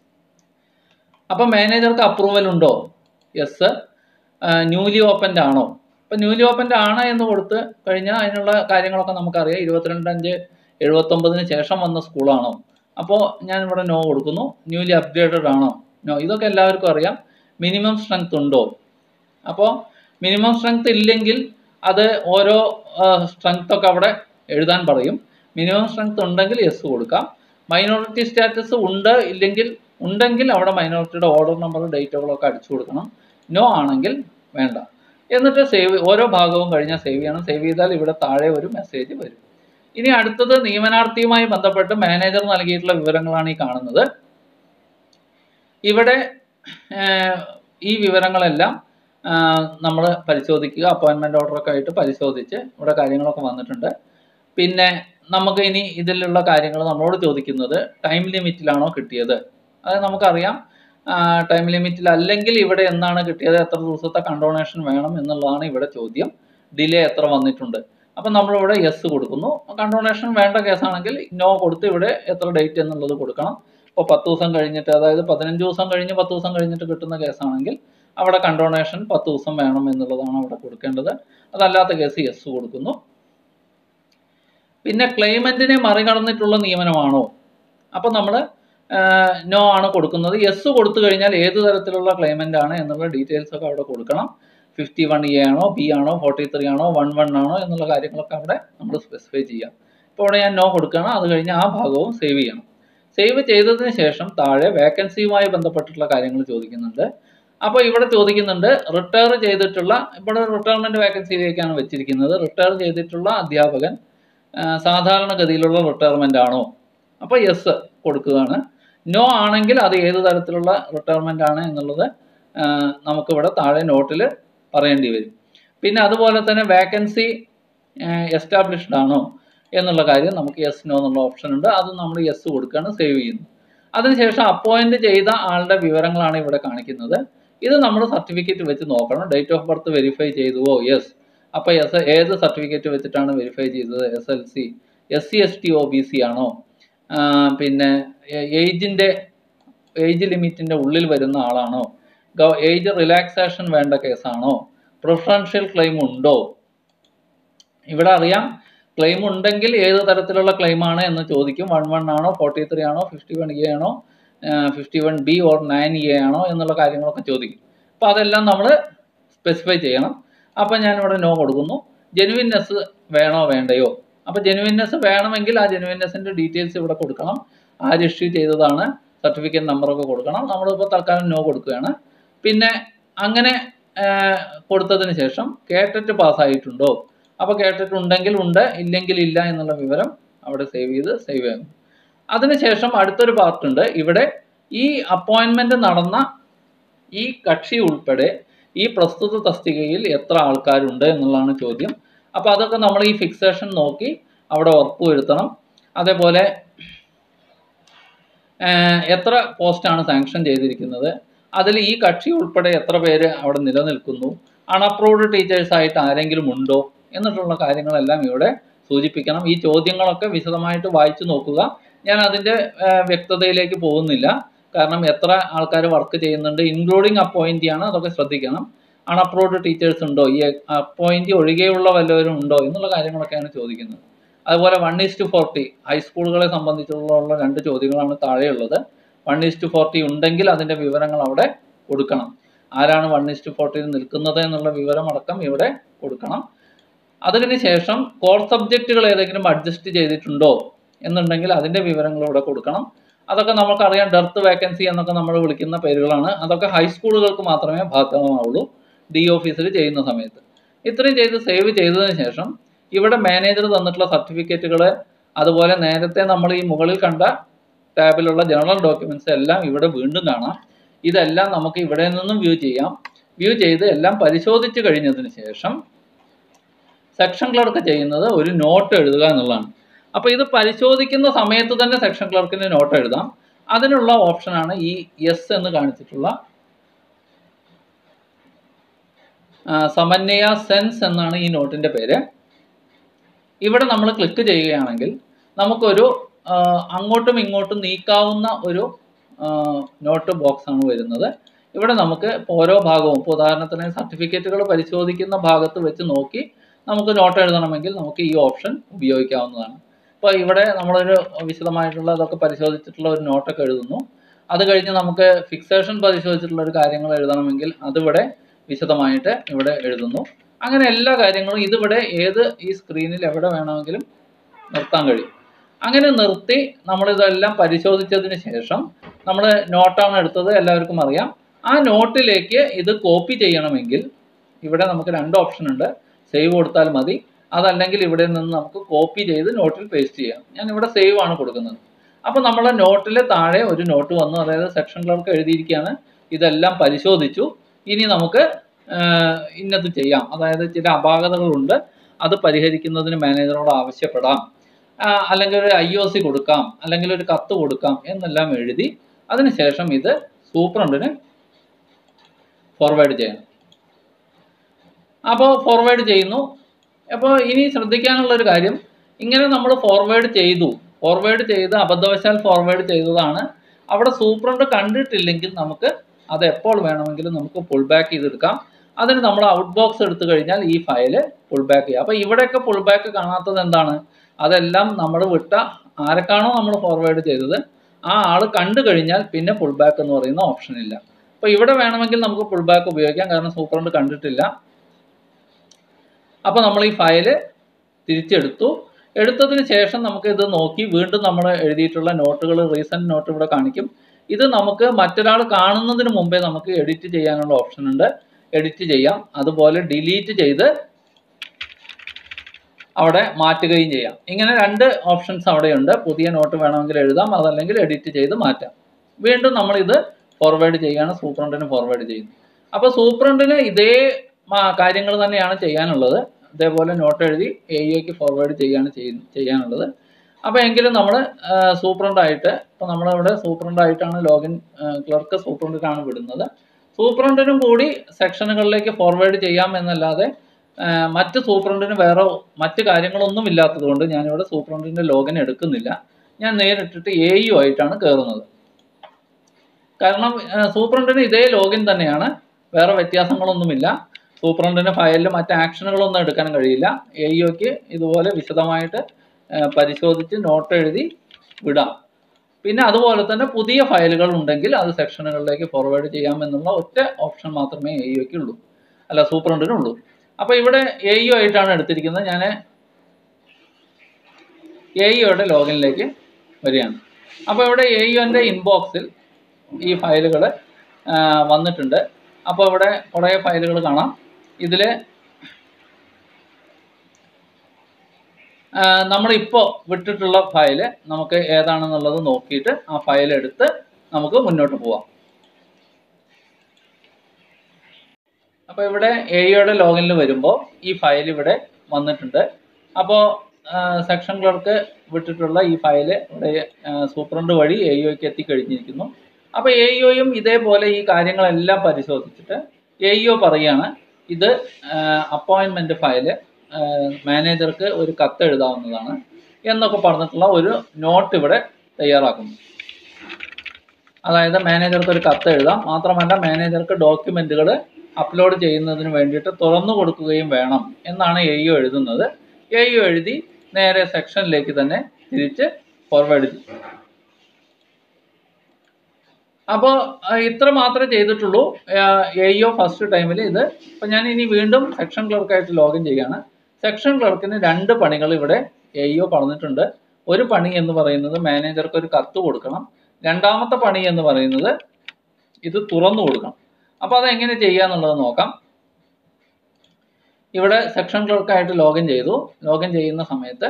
അപ്പം മാനേജർക്ക് അപ്രൂവൽ ഉണ്ടോ യെസ് ന്യൂലി ഓപ്പൻഡ് ആണോ ഇപ്പം ന്യൂലി ഓപ്പൻഡ് ആണ് എന്ന് കൊടുത്ത് കഴിഞ്ഞാൽ അതിനുള്ള കാര്യങ്ങളൊക്കെ നമുക്കറിയാം ഇരുപത്തിരണ്ട് അഞ്ച് എഴുപത്തൊമ്പതിന് ശേഷം വന്ന സ്കൂളാണോ അപ്പോൾ ഞാൻ ഇവിടെ നോ കൊടുക്കുന്നു ന്യൂലി അപ്ഗ്രേഡഡ് ആണോ നോ ഇതൊക്കെ എല്ലാവർക്കും അറിയാം മിനിമം സ്ട്രെങ്ത് ഉണ്ടോ അപ്പോൾ മിനിമം സ്ട്രെങ്ത് ഇല്ലെങ്കിൽ അത് ഓരോ സ്ട്രെങ്ത് ഒക്കെ അവിടെ എഴുതാൻ പറയും മിനിമം സ്ട്രെങ്ത് ഉണ്ടെങ്കിൽ യെസ് കൊടുക്കാം മൈനോറിറ്റി സ്റ്റാറ്റസ് ഉണ്ട് ഇല്ലെങ്കിൽ ഉണ്ടെങ്കിൽ അവിടെ മൈനോറിറ്റിയുടെ ഓർഡർ നമ്പർ ഡേറ്റുകളൊക്കെ അടിച്ചു കൊടുക്കണം നോ ആണെങ്കിൽ വേണ്ട എന്നിട്ട് സേവ് ഓരോ ഭാഗവും കഴിഞ്ഞാൽ സേവ് ചെയ്യണം സേവ് ചെയ്താൽ ഇവിടെ താഴെ ഒരു മെസ്സേജ് വരും ഇനി അടുത്തത് നിയമനാർത്ഥിയുമായി ബന്ധപ്പെട്ട് മാനേജർ നൽകിയിട്ടുള്ള വിവരങ്ങളാണ് ഈ കാണുന്നത് ഇവിടെ ഏർ, ഈ വിവരങ്ങളെല്ലാം നമ്മൾ പരിശോധിക്കുക അപ്പോയിൻമെൻ്റ് ഓർഡറൊക്കെ ആയിട്ട് പരിശോധിച്ച് ഇവിടെ കാര്യങ്ങളൊക്കെ വന്നിട്ടുണ്ട് പിന്നെ നമുക്ക് ഇനി ഇതിലുള്ള കാര്യങ്ങൾ നമ്മളോട് ചോദിക്കുന്നത് ടൈം ലിമിറ്റിലാണോ കിട്ടിയത് അത് നമുക്കറിയാം ടൈം ലിമിറ്റിൽ അല്ലെങ്കിൽ ഇവിടെ എന്നാണ് കിട്ടിയത് എത്ര ദിവസത്തെ കണ്ടോണേഷൻ വേണം എന്നുള്ളതാണ് ഇവിടെ ചോദ്യം ഡിലേ എത്ര വന്നിട്ടുണ്ട് അപ്പം നമ്മളിവിടെ യെസ് കൊടുക്കുന്നു കണ്ടോണേഷൻ വേണ്ട കേസാണെങ്കിൽ നോ കൊടുത്ത് ഇവിടെ എത്ര ഡേറ്റ് എന്നുള്ളത് കൊടുക്കണം ഇപ്പോൾ പത്ത് ദിവസം കഴിഞ്ഞിട്ട് അതായത് പതിനഞ്ച് ദിവസം കഴിഞ്ഞ് പത്ത് ദിവസം കഴിഞ്ഞിട്ട് കിട്ടുന്ന കേസാണെങ്കിൽ അവിടെ കണ്ടോണേഷൻ പത്ത് ദിവസം വേണം എന്നുള്ളതാണ് അവിടെ കൊടുക്കേണ്ടത് അതല്ലാത്ത കേസ് യെസ് കൊടുക്കുന്നു പിന്നെ ക്ലെയിമന്റിനെ മറികടന്നിട്ടുള്ള നിയമനമാണോ അപ്പം നമ്മൾ നോ ആണ് കൊടുക്കുന്നത് യെസ് കൊടുത്തു കഴിഞ്ഞാൽ ഏത് തരത്തിലുള്ള ക്ലെയിമന്റ് ആണ് എന്നുള്ള ഡീറ്റെയിൽസ് ഒക്കെ അവിടെ കൊടുക്കണം ഫിഫ്റ്റി വൺ എ ആണോ ബി ആണോ ഫോർട്ടി ത്രീ ആണോ വൺ വൺ ആണോ എന്നുള്ള കാര്യങ്ങളൊക്കെ അവിടെ നമ്മൾ സ്പെസിഫൈ ചെയ്യാം ഇപ്പോൾ അവിടെ ഞാൻ നോ കൊടുക്കുകയാണ് അത് കഴിഞ്ഞ് ആ ഭാഗവും സേവ് ചെയ്യണം സേവ് ചെയ്തതിന് ശേഷം താഴെ വേക്കൻസിയുമായി ബന്ധപ്പെട്ടിട്ടുള്ള കാര്യങ്ങൾ ചോദിക്കുന്നുണ്ട് അപ്പോൾ ഇവിടെ ചോദിക്കുന്നുണ്ട് റിട്ടയർ ചെയ്തിട്ടുള്ള ഇവിടെ റിട്ടയർമെന്റ് വേക്കൻസിയിലേക്കാണ് വെച്ചിരിക്കുന്നത് റിട്ടയർ ചെയ്തിട്ടുള്ള അധ്യാപകൻ ആ, സാധാരണഗതിയിലുള്ള റിട്ടയർമെന്റ് ആണോ അപ്പോൾ യെസ് കൊടുക്കുകയാണ് നോ ആണെങ്കിൽ അത് ഏത് തരത്തിലുള്ള റിട്ടയർമെന്റ് ആണ് എന്നുള്ളത് ആ, നമുക്കിവിടെ താഴെ നോട്ടിൽ പറയേണ്ടി വരും പിന്നെ അതുപോലെ തന്നെ വേക്കൻസി എസ്റ്റാബ്ലിഷ്ഡ് ആണോ എന്നുള്ള കാര്യം നമുക്ക് യെസ് നോ എന്നുള്ള ഓപ്ഷൻ ഉണ്ട് അത് നമ്മൾ യെസ് കൊടുക്കുകയാണ് സേവ് ചെയ്യുന്നു അതിനുശേഷം അപ്പോയിന്റ് ചെയ്ത ആളുടെ വിവരങ്ങളാണ് ഇവിടെ കാണിക്കുന്നത് ഇത് നമ്മൾ സർട്ടിഫിക്കറ്റ് വെച്ച് നോക്കണം ഡേറ്റ് ഓഫ് ബർത്ത് വെരിഫൈ ചെയ്തുവോ യെസ് അപ്പോൾ എസ് ഏത് സർട്ടിഫിക്കറ്റ് വെച്ചിട്ടാണ് വെരിഫൈ ചെയ്തത് S L C S C S T O B C ആണോ ആ, പിന്നെ ഏജിൻ്റെ ഏജ് ലിമിറ്റിൻ്റെ ഉള്ളിൽ വരുന്ന ആളാണോ ഏജ് റിലാക്സേഷൻ വേണ്ട കേസാണോ പ്രിഫറൻഷ്യൽ ക്ലെയിം ഉണ്ടോ ഇവിടെ അറിയാം ക്ലെയിം ഉണ്ടെങ്കിൽ ഏത് തരത്തിലുള്ള ക്ലെയിം ആണ് എന്ന് ചോദിക്കും വൺ വൺ ആണോ ഫോർട്ടി ത്രീ ആണോ ഫിഫ്റ്റി വൺ എ ആണോ fifty one B or nine A ആണോ എന്നുള്ള കാര്യങ്ങളൊക്കെ ചോദിക്കും അപ്പോൾ അതെല്ലാം നമ്മൾ സ്പെസിഫൈ ചെയ്യണം അപ്പോൾ ഞാൻ ഇവിടെ നോ കൊടുക്കുന്നു ജെനുവിൻനെസ് വേണോ വേണ്ടയോ അപ്പോൾ ജെനുവിൻനെസ് വേണമെങ്കിൽ ആ ജെനുവിൻനെസ്സിൻ്റെ ഡീറ്റെയിൽസ് ഇവിടെ കൊടുക്കണം ആര് ഇഷ്യൂ ചെയ്തതാണ് സർട്ടിഫിക്കറ്റ് നമ്പറൊക്കെ കൊടുക്കണം നമ്മളിപ്പോൾ തൽക്കാലം നോ കൊടുക്കുകയാണ് പിന്നെ അങ്ങനെ ആ, കൊടുത്തതിന് ശേഷം കേട്ടിട്ട് പാസ്സായിട്ടുണ്ടോ അപ്പോൾ കേട്ടിട്ട് ഉണ്ടെങ്കിൽ ഉണ്ട് ഇല്ലെങ്കിൽ ഇല്ല എന്നുള്ള വിവരം അവിടെ സേവ് ചെയ്ത് സേവ് ചെയ്യണം അതിനുശേഷം അടുത്തൊരു പാർട്ട് ഉണ്ട് ഇവിടെ ഈ അപ്പോയിൻമെന്റ് നടന്ന ഈ കക്ഷി ഉൾപ്പെടെ ഈ പ്രസ്തുത തസ്തികയിൽ എത്ര ആൾക്കാരുണ്ട് എന്നുള്ളതാണ് ചോദ്യം അപ്പോൾ അതൊക്കെ നമ്മൾ ഈ ഫിക്സേഷൻ നോക്കി അവിടെ ഉറപ്പുവരുത്തണം അതേപോലെ ഏഹ്, എത്ര പോസ്റ്റാണ് സാങ്ഷൻ ചെയ്തിരിക്കുന്നത് അതിൽ ഈ കക്ഷി ഉൾപ്പെടെ എത്ര പേര് അവിടെ നിലനിൽക്കുന്നു അൺഅപ്രൂവ്ഡ് ടീച്ചേഴ്സ് ആയിട്ട് ആരെങ്കിലും ഉണ്ടോ എന്നിട്ടുള്ള കാര്യങ്ങളെല്ലാം ഇവിടെ സൂചിപ്പിക്കണം ഈ ചോദ്യങ്ങളൊക്കെ വിശദമായിട്ട് വായിച്ചു നോക്കുക ഞാൻ അതിൻ്റെ ഏഹ്, വ്യക്തതയിലേക്ക് പോകുന്നില്ല കാരണം എത്ര ആൾക്കാർ വർക്ക് ചെയ്യുന്നുണ്ട് ഇൻക്ലൂഡിങ് അപ്പോയിൻറ്റി ആണ് അതൊക്കെ ശ്രദ്ധിക്കണം അൺഅപ്രൂവ്ഡ് ടീച്ചേഴ്സ് ഉണ്ടോ ഈ അപ്പോയിൻറ്റി ഒഴികെയുള്ള വല്ലവരും ഉണ്ടോ എന്നുള്ള കാര്യങ്ങളൊക്കെയാണ് ചോദിക്കുന്നത് അതുപോലെ വൺ ഈസ്റ്റ് ഫോർട്ടി ഹൈസ്കൂളുകളെ സംബന്ധിച്ചുള്ള രണ്ട് ചോദ്യങ്ങളാണ് താഴെയുള്ളത് വൺ ഈസ്റ്റ് ഫോർട്ടി ഉണ്ടെങ്കിൽ അതിൻ്റെ വിവരങ്ങൾ അവിടെ കൊടുക്കണം ആരാണ് വൺ ഈസ്റ്റ് ഫോർട്ടിയിൽ നിൽക്കുന്നത് എന്നുള്ള വിവരം അടക്കം ഇവിടെ കൊടുക്കണം അതിന് ശേഷം കോർ സബ്ജക്റ്റുകൾ ഏതെങ്കിലും അഡ്ജസ്റ്റ് ചെയ്തിട്ടുണ്ടോ എന്നുണ്ടെങ്കിൽ അതിൻ്റെ വിവരങ്ങൾ ഇവിടെ കൊടുക്കണം അതൊക്കെ നമുക്കറിയാം ഡെർത്ത് വേക്കൻസി എന്നൊക്കെ നമ്മൾ വിളിക്കുന്ന പേരുകളാണ് അതൊക്കെ ഹൈസ്കൂളുകൾക്ക് മാത്രമേ ബാധകമാവുള്ളൂ ഡി ഓഫീസിൽ ചെയ്യുന്ന സമയത്ത് ഇത്രയും ചെയ്ത് സേവ് ചെയ്തതിന് ശേഷം ഇവിടെ മാനേജർ തന്നിട്ടുള്ള സർട്ടിഫിക്കറ്റുകൾ അതുപോലെ നേരത്തെ നമ്മൾ ഈ മുകളിൽ കണ്ട ടാബിലുള്ള ജനറൽ ഡോക്യുമെന്റ്സ് എല്ലാം ഇവിടെ വീണ്ടും കാണാം ഇതെല്ലാം നമുക്ക് ഇവിടെ നിന്നും വ്യൂ ചെയ്യാം വ്യൂ ചെയ്ത് എല്ലാം പരിശോധിച്ച് കഴിഞ്ഞതിന് ശേഷം സെക്ഷൻ ക്ലർക്ക് ചെയ്യുന്നത് ഒരു നോട്ട് എഴുതുക എന്നുള്ളതാണ് അപ്പോൾ ഇത് പരിശോധിക്കുന്ന സമയത്ത് തന്നെ സെക്ഷൻ ക്ലർക്കിന് നോട്ട് എഴുതാം അതിനുള്ള ഓപ്ഷനാണ് ഈ യെസ് എന്ന് കാണിച്ചിട്ടുള്ള ആ, സമന്വയ സെൻസ് എന്നാണ് ഈ നോട്ടിൻ്റെ പേര് ഇവിടെ നമ്മൾ ക്ലിക്ക് ചെയ്യുകയാണെങ്കിൽ നമുക്കൊരു ആ, അങ്ങോട്ടും ഇങ്ങോട്ടും നീക്കാവുന്ന ഒരു ആ, നോട്ട് ബോക്സ് ആണ് വരുന്നത് ഇവിടെ നമുക്ക് ഇപ്പൊ ഓരോ ഭാഗവും ഇപ്പോൾ ഉദാഹരണത്തിന് സർട്ടിഫിക്കറ്റുകൾ പരിശോധിക്കുന്ന ഭാഗത്ത് വെച്ച് നോക്കി നമുക്ക് നോട്ട് എഴുതണമെങ്കിൽ നമുക്ക് ഈ ഓപ്ഷൻ ഉപയോഗിക്കാവുന്നതാണ് ഇപ്പോൾ ഇവിടെ നമ്മളൊരു വിശദമായിട്ടുള്ള ഇതൊക്കെ പരിശോധിച്ചിട്ടുള്ള ഒരു നോട്ടൊക്കെ എഴുതുന്നു അത് കഴിഞ്ഞ് നമുക്ക് ഫിക്സേഷൻ പരിശോധിച്ചിട്ടുള്ള ഒരു കാര്യങ്ങൾ എഴുതണമെങ്കിൽ അതിവിടെ വിശദമായിട്ട് ഇവിടെ എഴുതുന്നു അങ്ങനെ എല്ലാ കാര്യങ്ങളും ഇതിവിടെ ഏത് ഈ സ്ക്രീനിൽ എവിടെ വേണമെങ്കിലും നിർത്താൻ കഴിയും അങ്ങനെ നിർത്തി നമ്മളിതെല്ലാം പരിശോധിച്ചതിന് ശേഷം നമ്മൾ നോട്ടാണ് എടുത്തത് എല്ലാവർക്കും അറിയാം ആ നോട്ടിലേക്ക് ഇത് കോപ്പി ചെയ്യണമെങ്കിൽ ഇവിടെ നമുക്ക് രണ്ട് ഓപ്ഷൻ ഉണ്ട് സേവ് കൊടുത്താൽ മതി അതല്ലെങ്കിൽ ഇവിടെ നിന്ന് നമുക്ക് കോപ്പി ചെയ്ത് നോട്ടിൽ പേസ്റ്റ് ചെയ്യാം ഞാൻ ഇവിടെ സേവ് ആണ് കൊടുക്കുന്നത് അപ്പോൾ നമ്മളെ നോട്ടിൽ താഴെ ഒരു നോട്ട് വന്നു അതായത് സെക്ഷൻ ക്ലർക്ക് എഴുതിയിരിക്കുകയാണ് ഇതെല്ലാം പരിശോധിച്ചു ഇനി നമുക്ക് ആഹ്, ഇന്നത് ചെയ്യാം അതായത് ചില അപാകതകളുണ്ട് അത് പരിഹരിക്കുന്നതിന് മാനേജറോട് ആവശ്യപ്പെടാം ആഹ്, അല്ലെങ്കിൽ ഒരു ഐ ഒ സി കൊടുക്കാം അല്ലെങ്കിൽ ഒരു കത്ത് കൊടുക്കാം എന്നെല്ലാം എഴുതി അതിനുശേഷം ഇത് സൂപ്രണ്ടിന് ഫോർവേഡ് ചെയ്യണം അപ്പോൾ ഫോർവേഡ് ചെയ്യുന്നു അപ്പോൾ ഇനി ശ്രദ്ധിക്കാനുള്ള ഒരു കാര്യം ഇങ്ങനെ നമ്മൾ ഫോർവേഡ് ചെയ്തു ഫോർവേഡ് ചെയ്ത് അബദ്ധവശാൽ ഫോർവേഡ് ചെയ്തതാണ് അവിടെ സൂപ്രണ്ട് കണ്ടിട്ടില്ലെങ്കിൽ നമുക്ക് അത് എപ്പോൾ വേണമെങ്കിലും നമുക്ക് പുൾ ബാക്ക് ചെയ്തെടുക്കാം അതിന് നമ്മൾ ഔട്ട് ബോക്സ് എടുത്തു കഴിഞ്ഞാൽ ഈ ഫയല് പുൾ ബാക്ക് ചെയ്യാം അപ്പോൾ ഇവിടെയൊക്കെ പുൾ ബാക്ക് കാണാത്തത് എന്താണ് അതെല്ലാം നമ്മൾ വിട്ട ആരൊക്കെയാണോ നമ്മൾ ഫോർവേഡ് ചെയ്തത് ആ ആൾ കണ്ടു കഴിഞ്ഞാൽ പിന്നെ പുൾ ബാക്ക് എന്ന് പറയുന്ന ഓപ്ഷൻ ഇല്ല അപ്പോൾ ഇവിടെ വേണമെങ്കിൽ നമുക്ക് പുൾ ബാക്ക് ഉപയോഗിക്കാം കാരണം സൂപ്രണ്ട് കണ്ടിട്ടില്ല അപ്പോൾ നമ്മൾ ഈ ഫയല് തിരിച്ചെടുത്തു എടുത്തതിന് ശേഷം നമുക്ക് ഇത് നോക്കി വീണ്ടും നമ്മൾ എഴുതിയിട്ടുള്ള നോട്ടുകൾ റീസെൻറ്റ് നോട്ട് ഇവിടെ കാണിക്കും ഇത് നമുക്ക് മറ്റൊരാൾ കാണുന്നതിന് മുമ്പേ നമുക്ക് എഡിറ്റ് ചെയ്യാനുള്ള ഓപ്ഷൻ ഉണ്ട് എഡിറ്റ് ചെയ്യാം അതുപോലെ ഡിലീറ്റ് ചെയ്ത് അവിടെ മാറ്റുകയും ചെയ്യാം ഇങ്ങനെ രണ്ട് ഓപ്ഷൻസ് അവിടെയുണ്ട് പുതിയ നോട്ട് വേണമെങ്കിൽ എഴുതാം അതല്ലെങ്കിൽ എഡിറ്റ് ചെയ്ത് മാറ്റാം വീണ്ടും നമ്മൾ ഇത് ഫോർവേഡ് ചെയ്യുകയാണ് സൂപ്രണ്ടിന് ഫോർവേഡ് ചെയ്യുന്നു അപ്പോൾ സൂപ്രണ്ടിന് ഇതേ കാര്യങ്ങൾ തന്നെയാണ് ചെയ്യാനുള്ളത് ഇതേപോലെ നോട്ട് എഴുതി എ ഐക്ക് ഫോർവേഡ് ചെയ്യാണ് ചെയ്യു- ചെയ്യാനുള്ളത് അപ്പോൾ എങ്കിലും നമ്മൾ സൂപ്രണ്ടായിട്ട് ഇപ്പോൾ നമ്മളിവിടെ സൂപ്രണ്ടായിട്ടാണ് ലോഗിൻ ക്ലർക്ക് സൂപ്രണ്ടിനാണ് വിടുന്നത് സൂപ്രണ്ടിനും കൂടി സെക്ഷനുകളിലേക്ക് ഫോർവേഡ് ചെയ്യാം എന്നല്ലാതെ ആ, മറ്റ് സൂപ്രണ്ടിന് വേറെ മറ്റ് കാര്യങ്ങളൊന്നും ഇല്ലാത്തത് കൊണ്ട് ഞാനിവിടെ സൂപ്രണ്ടിൻ്റെ ലോഗിൻ എടുക്കുന്നില്ല ഞാൻ നേരിട്ടിട്ട് എ യു ആയിട്ടാണ് കയറുന്നത് കാരണം ആ, സൂപ്രണ്ടിന് ഇതേ ലോഗിൻ തന്നെയാണ് വേറെ വ്യത്യാസങ്ങളൊന്നുമില്ല സൂപ്രണ്ടിന് ഫയലിൽ മറ്റ് ആക്ഷനുകളൊന്നും എടുക്കാൻ കഴിയില്ല എ ഇഒക്ക് ഇതുപോലെ വിശദമായിട്ട് ആ, പരിശോധിച്ച് നോട്ട് എഴുതി വിടാം പിന്നെ അതുപോലെ തന്നെ പുതിയ ഫയലുകൾ ഉണ്ടെങ്കിൽ അത് സെക്ഷനുകളിലേക്ക് ഫോർവേഡ് ചെയ്യാമെന്നുള്ള ഒറ്റ ഓപ്ഷൻ മാത്രമേ എ ഇഒക്ക് ഉള്ളൂ അല്ല സൂപ്രണ്ടിനുള്ളൂ അപ്പോൾ ഇവിടെ എ ഇഒ ആയിട്ടാണ് എടുത്തിരിക്കുന്നത് ഞാൻ എ ഇഒയുടെ ലോഗിനിലേക്ക് വരികയാണ് അപ്പോൾ ഇവിടെ എ ഇഒൻ്റെ ഇൻബോക്സിൽ ഈ ഫയലുകൾ വന്നിട്ടുണ്ട് അപ്പോൾ ഇവിടെ കുറേ ഫയലുകൾ കാണാം ഇതിൽ നമ്മളിപ്പോൾ വിട്ടിട്ടുള്ള ഫയൽ നമുക്ക് ഏതാണെന്നുള്ളത് നോക്കിയിട്ട് ആ ഫയൽ എടുത്ത് നമുക്ക് മുന്നോട്ട് പോവാം അപ്പോൾ ഇവിടെ എയുടെ ലോഗിനിൽ വരുമ്പോൾ ഈ ഫയൽ ഇവിടെ വന്നിട്ടുണ്ട് അപ്പോൾ സെക്ഷൻ ക്ലർക്ക് വിട്ടിട്ടുള്ള ഈ ഫയൽ ഇവിടെ സൂപ്രണ്ട് വഴി എ ക്ക് എത്തിക്കഴിഞ്ഞിരിക്കുന്നു അപ്പോൾ എ യും ഇതേപോലെ ഈ കാര്യങ്ങളെല്ലാം പരിശോധിച്ചിട്ട് എ ഒ പറയുകയാണ് ഇത് അപ്പോയിൻമെൻറ്റ് ഫയല് മാനേജർക്ക് ഒരു കത്ത് എഴുതാവുന്നതാണ് എന്നൊക്കെ പറഞ്ഞിട്ടുള്ള ഒരു നോട്ട് ഇവിടെ തയ്യാറാക്കുന്നു അതായത് മാനേജർക്ക് ഒരു കത്ത് എഴുതാം മാത്രമല്ല മാനേജർക്ക് ഡോക്യുമെൻറ്റുകൾ അപ്ലോഡ് ചെയ്യുന്നതിന് വേണ്ടിയിട്ട് തുറന്നു കൊടുക്കുകയും വേണം എന്നാണ് എ യു എഴുതുന്നത് എ യു എഴുതി നേരെ സെക്ഷനിലേക്ക് തന്നെ തിരിച്ച് ഫോർവേഡ് ചെയ്യും അപ്പോൾ ഇത്ര മാത്രമേ ചെയ്തിട്ടുള്ളൂ എ ഒ ഫസ്റ്റ് ടൈമിൽ ഇത് അപ്പം ഞാൻ ഇനി വീണ്ടും സെക്ഷൻ ക്ലർക്കായിട്ട് ലോഗിൻ ചെയ്യാണ് സെക്ഷൻ ക്ലർക്കിന് രണ്ട് പണികൾ ഇവിടെ എ ഒ പറഞ്ഞിട്ടുണ്ട് ഒരു പണി എന്ന് പറയുന്നത് മാനേജർക്ക് ഒരു കത്ത് കൊടുക്കണം രണ്ടാമത്തെ പണി എന്ന് പറയുന്നത് ഇത് തുറന്നു കൊടുക്കണം അപ്പോൾ അതെങ്ങനെ ചെയ്യുക എന്നുള്ളത് നോക്കാം ഇവിടെ സെക്ഷൻ ക്ലർക്കായിട്ട് ലോഗിൻ ചെയ്തു ലോഗിൻ ചെയ്യുന്ന സമയത്ത്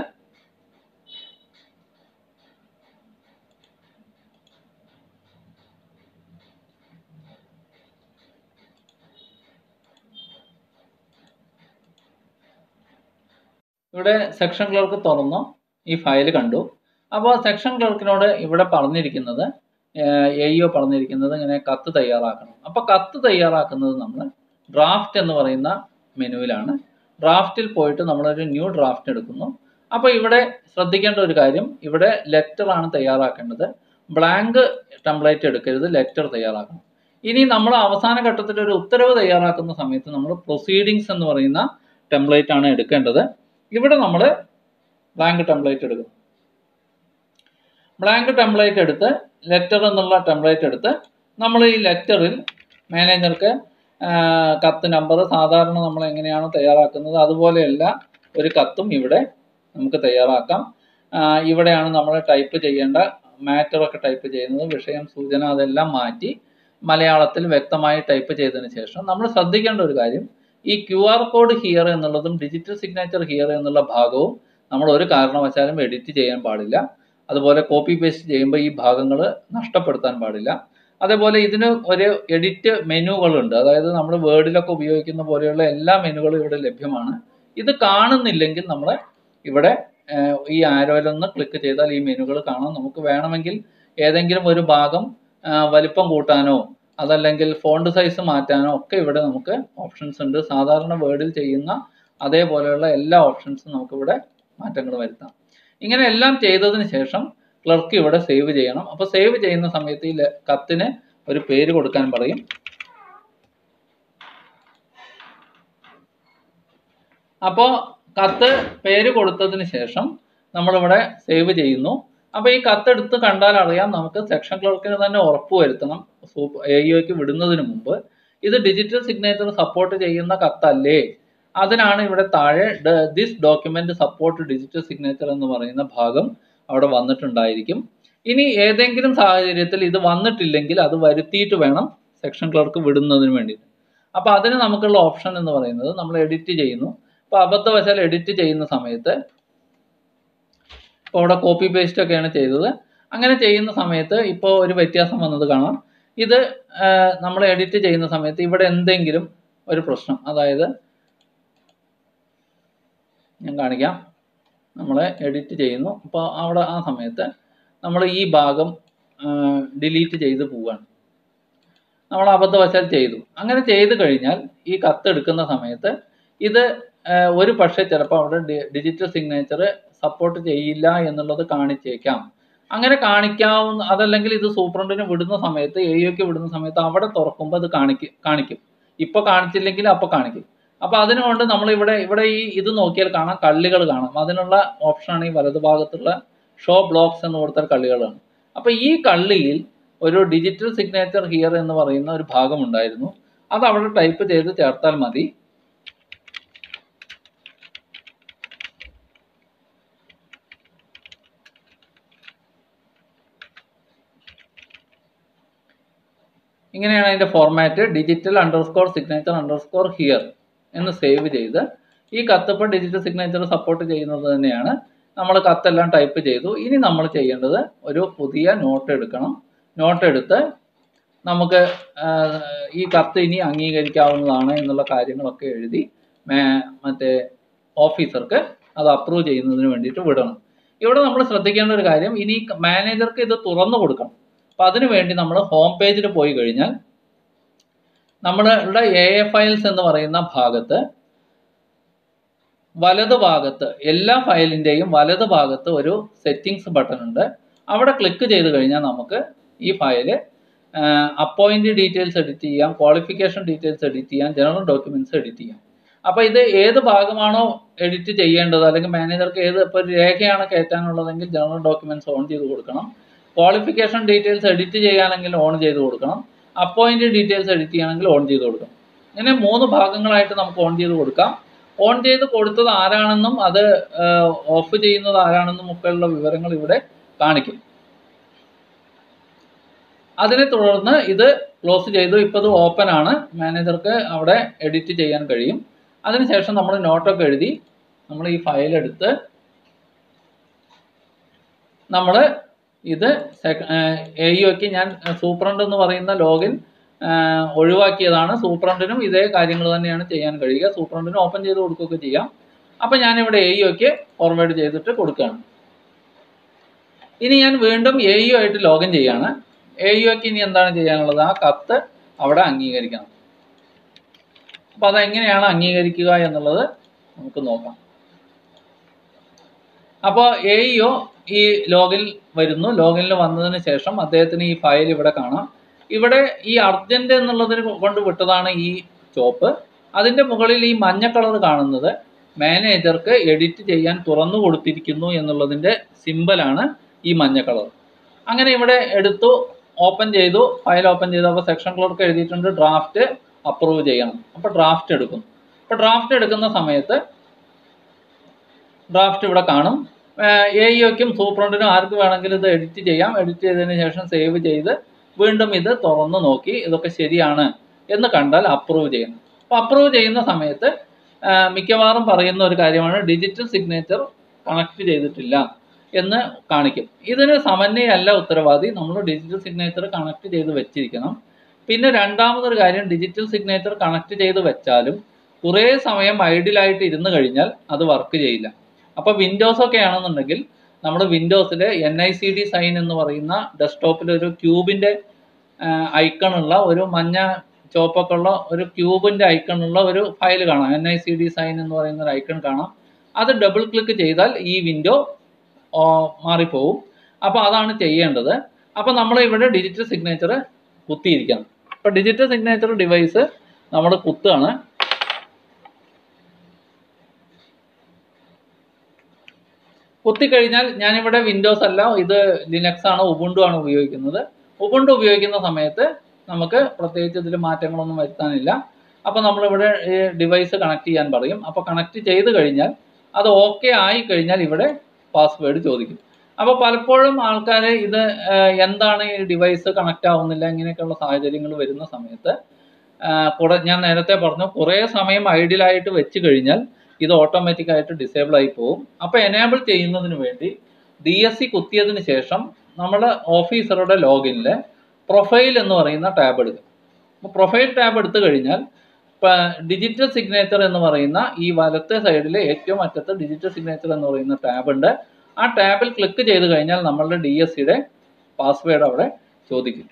ഇവിടെ സെക്ഷൻ ക്ലർക്ക് തുറന്നു ഈ ഫയൽ കണ്ടു അപ്പോൾ സെക്ഷൻ ക്ലർക്കിനോട് ഇവിടെ പറഞ്ഞിരിക്കുന്നത് എ ഇഒ പറഞ്ഞിരിക്കുന്നത് ഇങ്ങനെ കത്ത് തയ്യാറാക്കണം അപ്പോൾ കത്ത് തയ്യാറാക്കുന്നത് നമ്മൾ ഡ്രാഫ്റ്റ് എന്ന് പറയുന്ന മെനുവിലാണ് ഡ്രാഫ്റ്റിൽ പോയിട്ട് നമ്മളൊരു ന്യൂ ഡ്രാഫ്റ്റ് എടുക്കുന്നു അപ്പോൾ ഇവിടെ ശ്രദ്ധിക്കേണ്ട ഒരു കാര്യം ഇവിടെ ലെറ്റർ ആണ് തയ്യാറാക്കേണ്ടത് ബ്ലാങ്ക് ടെംപ്ലേറ്റ് എടുക്കരുത് ലെറ്റർ തയ്യാറാക്കണം ഇനി നമ്മൾ അവസാന ഘട്ടത്തിൽ ഒരു ഉത്തരവ് തയ്യാറാക്കുന്ന സമയത്ത് നമ്മൾ പ്രൊസീഡിങ്സ് എന്ന് പറയുന്ന ടെംപ്ലേറ്റ് ആണ് എടുക്കേണ്ടത് ഇവിടെ നമ്മൾ ബ്ലാങ്ക് ടെംപ്ലേറ്റ് എടുക്കും ബ്ലാങ്ക് ടെംപ്ലേറ്റ് എടുത്ത് ലെറ്റർ എന്നുള്ള ടെംപ്ലേറ്റ് എടുത്ത് നമ്മൾ ഈ ലെറ്ററിൽ മാനേജർക്ക് കത്ത് നമ്പർ സാധാരണ നമ്മൾ എങ്ങനെയാണ് തയ്യാറാക്കുന്നത് അതുപോലെയല്ല ഒരു കത്തും ഇവിടെ നമുക്ക് തയ്യാറാക്കാം ആ, ഇവിടെയാണ് നമ്മൾ ടൈപ്പ് ചെയ്യേണ്ട മാറ്റർ ഒക്കെ ടൈപ്പ് ചെയ്യുന്നത് വിഷയം സൂചന അതെല്ലാം മാറ്റി മലയാളത്തിൽ വ്യക്തമായി ടൈപ്പ് ചെയ്തതിന് ശേഷം നമ്മൾ ശ്രദ്ധിക്കേണ്ട ഒരു കാര്യം ഈ ക്യു ആർ കോഡ് ഹിയർ എന്നുള്ളതും ഡിജിറ്റൽ സിഗ്നേച്ചർ ഹിയർ എന്നുള്ള ഭാഗവും നമ്മൾ ഒരു കാരണവശാലും എഡിറ്റ് ചെയ്യാൻ പാടില്ല അതുപോലെ കോപ്പി പേസ്റ്റ് ചെയ്യുമ്പോൾ ഈ ഭാഗങ്ങൾ നഷ്ടപ്പെടുത്താൻ പാടില്ല അതേപോലെ ഇതിന് ഒരു എഡിറ്റ് മെനുകളുണ്ട് അതായത് നമ്മൾ വേർഡിലൊക്കെ ഉപയോഗിക്കുന്ന പോലെയുള്ള എല്ലാ മെനുകളും ഇവിടെ ലഭ്യമാണ് ഇത് കാണുന്നില്ലെങ്കിൽ നമ്മൾ ഇവിടെ ഏഹ്, ഈ ആരോയിലൊന്ന് ക്ലിക്ക് ചെയ്താൽ ഈ മെനുകൾ കാണാം നമുക്ക് വേണമെങ്കിൽ ഏതെങ്കിലും ഒരു ഭാഗം ആ, വലിപ്പം കൂട്ടാനോ അതല്ലെങ്കിൽ ഫോണ്ട് സൈസ് മാറ്റാനോ ഒക്കെ ഇവിടെ നമുക്ക് ഓപ്ഷൻസ് ഉണ്ട് സാധാരണ വേർഡിൽ ചെയ്യുന്ന അതേപോലെയുള്ള എല്ലാ ഓപ്ഷൻസും നമുക്കിവിടെ മാറ്റങ്ങൾ വരുത്താം ഇങ്ങനെ എല്ലാം ചെയ്തതിന് ശേഷം ക്ലർക്ക് ഇവിടെ സേവ് ചെയ്യണം അപ്പോൾ സേവ് ചെയ്യുന്ന സമയത്ത് ഈ ലെ- കത്തിന് ഒരു പേര് കൊടുക്കാൻ പറയും അപ്പോൾ കത്ത് പേര് കൊടുത്തതിന് ശേഷം നമ്മളിവിടെ സേവ് ചെയ്യുന്നു അപ്പോൾ ഈ കത്ത് എടുത്ത് കണ്ടാൽ അറിയാം നമുക്ക് സെക്ഷൻ ക്ലർക്കിന് തന്നെ ഉറപ്പ് വരുത്തണം സൂപ്പർ എ ഇഒക്ക് വിടുന്നതിന് മുമ്പ് ഇത് ഡിജിറ്റൽ സിഗ്നേച്ചർ സപ്പോർട്ട് ചെയ്യുന്ന കത്തല്ലേ അതിനാണ് ഇവിടെ താഴെ this document support digital signature എന്ന് പറയുന്ന ഭാഗം അവിടെ വന്നിട്ടുണ്ടായിരിക്കും ഇനി ഏതെങ്കിലും സാഹചര്യത്തിൽ ഇത് വന്നിട്ടില്ലെങ്കിൽ അത് വരുത്തിയിട്ട് വേണം സെക്ഷൻ ക്ലർക്ക് വിടുന്നതിന് വേണ്ടിയിട്ട് അപ്പോൾ അതിന് നമുക്കുള്ള ഓപ്ഷൻ എന്ന് പറയുന്നത് നമ്മൾ എഡിറ്റ് ചെയ്യുന്നു അപ്പോൾ അബദ്ധവശാൽ എഡിറ്റ് ചെയ്യുന്ന സമയത്ത് ഇപ്പോൾ ഇവിടെ കോപ്പി പേസ്റ്റ് ഒക്കെയാണ് ചെയ്തത് അങ്ങനെ ചെയ്യുന്ന സമയത്ത് ഇപ്പോൾ ഒരു വ്യത്യാസം വന്നത് കാണാം ഇത് നമ്മൾ എഡിറ്റ് ചെയ്യുന്ന സമയത്ത് ഇവിടെ എന്തെങ്കിലും ഒരു പ്രശ്നം അതായത് ഞാൻ കാണിക്കാം നമ്മൾ എഡിറ്റ് ചെയ്യുന്നു അപ്പോൾ അവിടെ ആ സമയത്ത് നമ്മൾ ഈ ഭാഗം ഡിലീറ്റ് ചെയ്ത് പോവുകയാണ് നമ്മൾ അബദ്ധവശാൽ ചെയ്തു അങ്ങനെ ചെയ്ത് കഴിഞ്ഞാൽ ഈ കത്ത് എടുക്കുന്ന സമയത്ത് ഇത് ആ, ഒരു പക്ഷേ ചിലപ്പോൾ അവിടെ ഡിജിറ്റൽ സിഗ്നേച്ചർ സപ്പോർട്ട് ചെയ്യില്ല എന്നുള്ളത് കാണിച്ചേക്കാം അങ്ങനെ കാണിക്കാവുന്ന അതല്ലെങ്കിൽ ഇത് സൂപ്രണ്ടിന് വിടുന്ന സമയത്ത് എ ഒക്ക് വിടുന്ന സമയത്ത് അവിടെ തുറക്കുമ്പോൾ അത് കാണിക്കും കാണിക്കും ഇപ്പോൾ കാണിച്ചില്ലെങ്കിൽ അപ്പോൾ കാണിക്കും അപ്പോൾ അതിനുകൊണ്ട് നമ്മൾ ഇവിടെ ഇവിടെ ഈ ഇത് നോക്കിയാൽ കാണാം കള്ളികൾ കാണാം അതിനുള്ള ഓപ്ഷനാണ് ഈ വലതുഭാഗത്തുള്ള ഷോ ബ്ലോക്സ് എന്ന് കൊടുത്ത കള്ളികളാണ് അപ്പോൾ ഈ കള്ളിയിൽ ഒരു ഡിജിറ്റൽ സിഗ്നേച്ചർ ഹിയർ എന്ന് പറയുന്ന ഒരു ഭാഗം ഉണ്ടായിരുന്നു അത് അവിടെ ടൈപ്പ് ചെയ്ത് ചേർത്താൽ മതി ഇങ്ങനെയാണ് അതിന്റെ format digital underscore signature underscore here എന്ന് സേവ് ചെയ്ത് ഈ കത്ത് ഇപ്പോൾ ഡിജിറ്റൽ സിഗ്നേച്ചർ സപ്പോർട്ട് ചെയ്യുന്നത് തന്നെയാണ് നമ്മൾ കത്തെല്ലാം ടൈപ്പ് ചെയ്തു ഇനി നമ്മൾ ചെയ്യേണ്ടത് ഒരു പുതിയ നോട്ട് എടുക്കണം നോട്ട് എടുത്ത് നമുക്ക് ആ, ഈ കത്ത് ഇനി അംഗീകരിക്കാവുന്നതാണ് എന്നുള്ള കാര്യങ്ങളൊക്കെ എഴുതി മേ- മറ്റേ ഓഫീസർക്ക് അത് അപ്രൂവ് ചെയ്യുന്നതിന് വേണ്ടിയിട്ട് വിടണം ഇവിടെ നമ്മൾ ശ്രദ്ധിക്കേണ്ട ഒരു കാര്യം ഇനി മാനേജർക്ക് ഇത് തുറന്നു കൊടുക്കണം അപ്പം അതിനു വേണ്ടി നമ്മൾ ഹോം പേജിൽ പോയി കഴിഞ്ഞാൽ നമ്മളുടെ എ എ ഫയൽസ് എന്ന് പറയുന്ന ഭാഗത്ത് വലത് ഭാഗത്ത് എല്ലാ ഫയലിൻ്റെയും വലത് ഭാഗത്ത് ഒരു സെറ്റിങ്സ് ബട്ടൺ ഉണ്ട് അവിടെ ക്ലിക്ക് ചെയ്ത് കഴിഞ്ഞാൽ നമുക്ക് ഈ ഫയല് അപ്പോയിന്റ് ഡീറ്റെയിൽസ് എഡിറ്റ് ചെയ്യാം ക്വാളിഫിക്കേഷൻ ഡീറ്റെയിൽസ് എഡിറ്റ് ചെയ്യാം ജനറൽ ഡോക്യുമെന്റ്സ് എഡിറ്റ് ചെയ്യാം അപ്പോൾ ഇത് ഏത് ഭാഗമാണോ എഡിറ്റ് ചെയ്യേണ്ടത് അല്ലെങ്കിൽ മാനേജർക്ക് ഏത് ഇപ്പോൾ ഒരു രേഖയാണ് കയറ്റാനുള്ളതെങ്കിൽ ജനറൽ ഡോക്യുമെന്റ്സ് ഓൺ ചെയ്ത് കൊടുക്കണം ക്വാളിഫിക്കേഷൻ ഡീറ്റെയിൽസ് എഡിറ്റ് ചെയ്യാനെങ്കിൽ ഓൺ ചെയ്ത് കൊടുക്കണം അപ്പോയിന്റ് ഡീറ്റെയിൽസ് എഡിറ്റ് ചെയ്യണമെങ്കിൽ ഓൺ ചെയ്ത് കൊടുക്കണം ഇങ്ങനെ മൂന്ന് ഭാഗങ്ങളായിട്ട് നമുക്ക് ഓൺ ചെയ്ത് കൊടുക്കാം ഓൺ ചെയ്ത് കൊടുത്തത് ആരാണെന്നും അത് ഓഫ് ചെയ്യുന്നത് ആരാണെന്നും ഒക്കെയുള്ള വിവരങ്ങൾ ഇവിടെ കാണിക്കും അതിനെ തുടർന്ന് ഇത് ക്ലോസ് ചെയ്തു ഇപ്പോൾ ഇത് ഓപ്പൺ ആണ് മാനേജർക്ക് അവിടെ എഡിറ്റ് ചെയ്യാൻ കഴിയും അതിനുശേഷം നമ്മൾ നോട്ടൊക്കെ എഴുതി നമ്മൾ ഈ ഫയൽ എടുത്ത് നമ്മൾ ഇത് എ ഇഒക്ക് ഞാൻ സൂപ്രണ്ട് എന്ന് പറയുന്ന ലോഗിൻ ഒഴിവാക്കിയതാണ് സൂപ്രണ്ടിനും ഇതേ കാര്യങ്ങൾ തന്നെയാണ് ചെയ്യാൻ കഴിയുക സൂപ്രണ്ടിന് ഓപ്പൺ ചെയ്ത് കൊടുക്കുകയൊക്കെ ചെയ്യാം അപ്പം ഞാനിവിടെ എ ഇഒക്ക് ഫോർവേഡ് ചെയ്തിട്ട് കൊടുക്കുകയാണ് ഇനി ഞാൻ വീണ്ടും എ യു ആയിട്ട് ലോഗിൻ ചെയ്യാണ് എ യുക്ക് ഇനി എന്താണ് ചെയ്യാനുള്ളത് ആ കത്ത് അവിടെ അംഗീകരിക്കണം അപ്പൊ അതെങ്ങനെയാണ് അംഗീകരിക്കുക എന്നുള്ളത് നമുക്ക് നോക്കാം അപ്പോൾ എ ഇഒ ഈ ലോഗിൻ വരുന്നു ലോഗിനിൽ വന്നതിന് ശേഷം അദ്ദേഹത്തിന് ഈ ഫയൽ ഇവിടെ കാണാം ഇവിടെ ഈ അർജന്റ് എന്നുള്ളതിന് കൊണ്ട് വിട്ടതാണ് ഈ ചോപ്പ് അതിന്റെ മുകളിൽ ഈ മഞ്ഞ കളർ കാണുന്നത് മാനേജർക്ക് എഡിറ്റ് ചെയ്യാൻ തുറന്നു കൊടുത്തിരിക്കുന്നു എന്നുള്ളതിന്റെ സിമ്പലാണ് ഈ മഞ്ഞ കളർ അങ്ങനെ ഇവിടെ എടുത്തു ഓപ്പൺ ചെയ്തു ഫയൽ ഓപ്പൺ ചെയ്തു അപ്പോൾ സെക്ഷൻ ക്ലർക്ക് എഴുതിയിട്ടുണ്ട് ഡ്രാഫ്റ്റ് അപ്രൂവ് ചെയ്യണം അപ്പോൾ ഡ്രാഫ്റ്റ് എടുക്കും അപ്പോൾ ഡ്രാഫ്റ്റ് എടുക്കുന്ന സമയത്ത് ഡ്രാഫ്റ്റ് ഇവിടെ കാണും എ ഇഒക്കും സൂപ്രണ്ടിനും ആർക്ക് വേണമെങ്കിലും ഇത് എഡിറ്റ് ചെയ്യാം എഡിറ്റ് ചെയ്തതിന് ശേഷം സേവ് ചെയ്ത് വീണ്ടും ഇത് തുറന്നു നോക്കി ഇതൊക്കെ ശരിയാണ് എന്ന് കണ്ടാൽ അപ്രൂവ് ചെയ്യണം അപ്പോൾ അപ്രൂവ് ചെയ്യുന്ന സമയത്ത് ആ, മിക്കവാറും പറയുന്ന ഒരു കാര്യമാണ് ഡിജിറ്റൽ സിഗ്നേച്ചർ കണക്ട് ചെയ്തിട്ടില്ല എന്ന് കാണിക്കും ഇതിന് സമന്വയല്ല ഉത്തരവാദി നമ്മൾ ഡിജിറ്റൽ സിഗ്നേച്ചർ കണക്ട് ചെയ്ത് വെച്ചിരിക്കണം പിന്നെ രണ്ടാമതൊരു കാര്യം ഡിജിറ്റൽ സിഗ്നേച്ചർ കണക്ട് ചെയ്ത് വെച്ചാലും കുറേ സമയം ഐഡിയലായിട്ട് ഇരുന്ന് കഴിഞ്ഞാൽ അത് വർക്ക് ചെയ്യില്ല അപ്പോൾ വിൻഡോസ് ഒക്കെ ആണെന്നുണ്ടെങ്കിൽ നമ്മുടെ വിൻഡോസിൽ N I C D sign എന്ന് പറയുന്ന ഡെസ്ക്ടോപ്പിൽ ഒരു ക്യൂബിൻ്റെ ഐക്കൺ ഉള്ള ഒരു മഞ്ഞ ചുവപ്പൊക്കെ ഉള്ള ഒരു ക്യൂബിൻ്റെ ഐക്കൺ ഉള്ള ഒരു ഫയൽ കാണാം N I C D sign എന്ന് പറയുന്ന ഒരു ഐക്കൺ കാണാം അത് ഡബിൾ ക്ലിക്ക് ചെയ്താൽ ഈ വിൻഡോ മാറിപ്പോവും അപ്പോൾ അതാണ് ചെയ്യേണ്ടത് അപ്പോൾ നമ്മൾ ഇവിടെ ഡിജിറ്റൽ സിഗ്നേച്ചർ കുത്തിയിരിക്കണം അപ്പോൾ ഡിജിറ്റൽ സിഗ്നേച്ചർ ഡിവൈസ് നമ്മൾ കുത്തുകയാണ് കുത്തിക്കഴിഞ്ഞാൽ ഞാനിവിടെ വിൻഡോസ് അല്ല ഇത് ലിനക്സ് ആണ് ഉബുണ്ടു ആണ് ഉപയോഗിക്കുന്നത് ഉബുണ്ടു ഉപയോഗിക്കുന്ന സമയത്ത് നമുക്ക് പ്രത്യേകിച്ച് ഇതിൽ മാറ്റങ്ങളൊന്നും വരുത്താനില്ല അപ്പോൾ നമ്മളിവിടെ ഈ ഡിവൈസ് കണക്ട് ചെയ്യാൻ പറയും അപ്പോൾ കണക്ട് ചെയ്ത് കഴിഞ്ഞാൽ അത് ഓക്കെ ആയി കഴിഞ്ഞാൽ ഇവിടെ പാസ്വേഡ് ചോദിക്കും അപ്പോൾ പലപ്പോഴും ആൾക്കാർ ഇത് ഏഹ്, എന്താണ് ഈ ഡിവൈസ് കണക്റ്റ് ആവുന്നില്ല ഇങ്ങനെയൊക്കെയുള്ള സാഹചര്യങ്ങൾ വരുന്ന സമയത്ത് ആഹ്, കുറെ ഞാൻ നേരത്തെ പറഞ്ഞു കുറേ സമയം ഐഡിയലായിട്ട് വെച്ച് കഴിഞ്ഞാൽ ഇത് ഓട്ടോമാറ്റിക് ആയിട്ട് ഡിസേബിൾ ആയി പോകും അപ്പോൾ എനേബിൾ ചെയ്യുന്നതിന് വേണ്ടി ഡി എസ് സി കുത്തിയതിന് ശേഷം നമ്മൾ ഓഫീസറുടെ ലോഗിനിൽ പ്രൊഫൈൽ എന്ന് പറയുന്ന ടാബ് എടുക്കുക അപ്പോൾ പ്രൊഫൈൽ ടാബ് എടുത്തു കഴിഞ്ഞാൽ ഡിജിറ്റൽ സിഗ്നേച്ചർ എന്ന് പറയുന്ന ഈ വലത്തെ സൈഡിൽ ഏറ്റവും അറ്റത്ത് ഡിജിറ്റൽ സിഗ്നേച്ചർ എന്ന് പറയുന്ന ടാബ് ഉണ്ട് ആ ടാബിൽ ക്ലിക്ക് ചെയ്ത് കഴിഞ്ഞാൽ നമ്മളുടെ ഡി എസ് സിയുടെ പാസ്വേഡ് അവിടെ ചോദിക്കും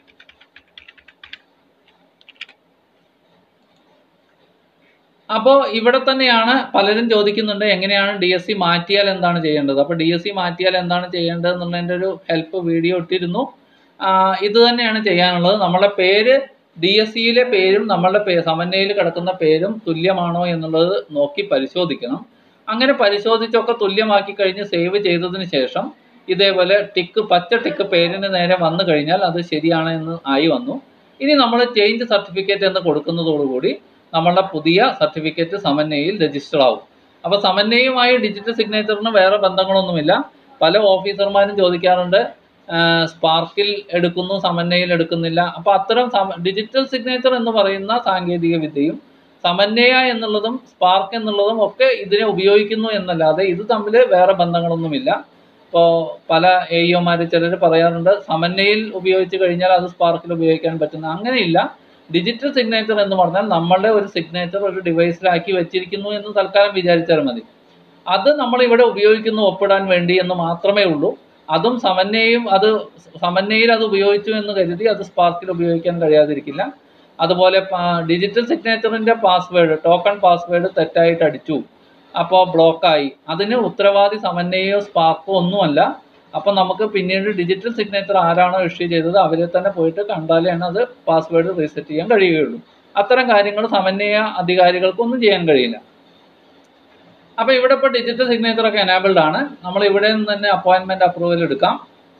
അപ്പോൾ ഇവിടെ തന്നെയാണ് പലരും ചോദിക്കുന്നുണ്ട് എങ്ങനെയാണ് ഡി എസ് സി മാറ്റിയാൽ എന്താണ് ചെയ്യേണ്ടത് അപ്പോൾ ഡി എസ് സി മാറ്റിയാൽ എന്താണ് ചെയ്യേണ്ടത് എന്നുള്ളതിൻ്റെ ഒരു ഹെൽപ്പ് വീഡിയോ ഇട്ടിരുന്നു ആ, ഇത് തന്നെയാണ് ചെയ്യാനുള്ളത് നമ്മളെ പേര് ഡി എസ് സിയിലെ പേരും നമ്മളുടെ പേ സമന്വയിൽ കിടക്കുന്ന പേരും തുല്യമാണോ എന്നുള്ളത് നോക്കി പരിശോധിക്കണം അങ്ങനെ പരിശോധിച്ചൊക്കെ തുല്യമാക്കി കഴിഞ്ഞ് സേവ് ചെയ്തതിന് ശേഷം ഇതേപോലെ ടിക്ക് പച്ച ടിക്ക് പേരിന് നേരെ വന്നു കഴിഞ്ഞാൽ അത് ശരിയാണ് എന്ന് ആയി വന്നു ഇനി നമ്മൾ ചേഞ്ച് സർട്ടിഫിക്കറ്റ് എന്ന് കൊടുക്കുന്നതോടുകൂടി നമ്മളുടെ പുതിയ സർട്ടിഫിക്കറ്റ് സമന്വയിൽ രജിസ്റ്റർ ആവും അപ്പോൾ സമന്വയുമായി ഡിജിറ്റൽ സിഗ്നേച്ചറിന് വേറെ ബന്ധങ്ങളൊന്നുമില്ല പല ഓഫീസർമാരും ചോദിക്കാറുണ്ട് സ്പാർക്കിൽ എടുക്കുന്നു സമന്വയിൽ എടുക്കുന്നില്ല അപ്പോൾ അത്തരം ഡിജിറ്റൽ സിഗ്നേച്ചർ എന്ന് പറയുന്ന സാങ്കേതിക വിദ്യയും സമന്വയ എന്നുള്ളതും സ്പാർക്ക് എന്നുള്ളതും ഒക്കെ ഇതിനെ ഉപയോഗിക്കുന്നു എന്നല്ലാതെ ഇത് തമ്മിൽ വേറെ ബന്ധങ്ങളൊന്നുമില്ല ഇപ്പോൾ പല എ ഇഒമാർ ചിലർ പറയാറുണ്ട് സമന്വയിൽ ഉപയോഗിച്ച് കഴിഞ്ഞാൽ അത് സ്പാർക്കിൽ ഉപയോഗിക്കാൻ പറ്റുന്ന അങ്ങനെയില്ല ഡിജിറ്റൽ സിഗ്നേച്ചർ എന്ന് പറഞ്ഞാൽ നമ്മളുടെ ഒരു സിഗ്നേച്ചർ ഒരു ഡിവൈസിലാക്കി വെച്ചിരിക്കുന്നു എന്ന് തൽക്കാലം വിചാരിച്ചാൽ മതി അത് നമ്മൾ ഇവിടെ ഉപയോഗിക്കുന്നു ഒപ്പിടാൻ വേണ്ടി എന്ന് മാത്രമേ ഉള്ളൂ അതും സമന്വയും അത് സമന്വയിൽ അത് ഉപയോഗിച്ചു എന്ന് കരുതി അത് സ്പാർക്കിൽ ഉപയോഗിക്കാൻ കഴിയാതിരിക്കില്ല അതുപോലെ ഡിജിറ്റൽ സിഗ്നേച്ചറിന്റെ പാസ്വേഡ് ടോക്കൺ പാസ്വേഡ് തെറ്റായിട്ട് അടിച്ചു അപ്പോൾ ബ്ലോക്കായി അതിന് ഉത്തരവാദി സമന്വയോ സ്പാർക്കോ ഒന്നുമല്ല അപ്പോൾ നമുക്ക് പിന്നീട് ഡിജിറ്റൽ സിഗ്നേച്ചർ ആരാണോ ഇഷ്യൂ ചെയ്തത് അവരെ തന്നെ പോയിട്ട് കണ്ടാലാണ് അത് പാസ്വേഡ് റീസെറ്റ് ചെയ്യാൻ കഴിയുകയുള്ളൂ അത്തരം കാര്യങ്ങൾ സമന്വയ അധികാരികൾക്കൊന്നും ചെയ്യാൻ കഴിയില്ല അപ്പോൾ ഇവിടെ ഇപ്പോൾ ഡിജിറ്റൽ സിഗ്നേച്ചർ ഒക്കെ എനാബിൾഡ് ആണ് നമ്മൾ ഇവിടെ നിന്ന് തന്നെ അപ്പോയിൻമെന്റ് അപ്രൂവൽ എടുക്കാം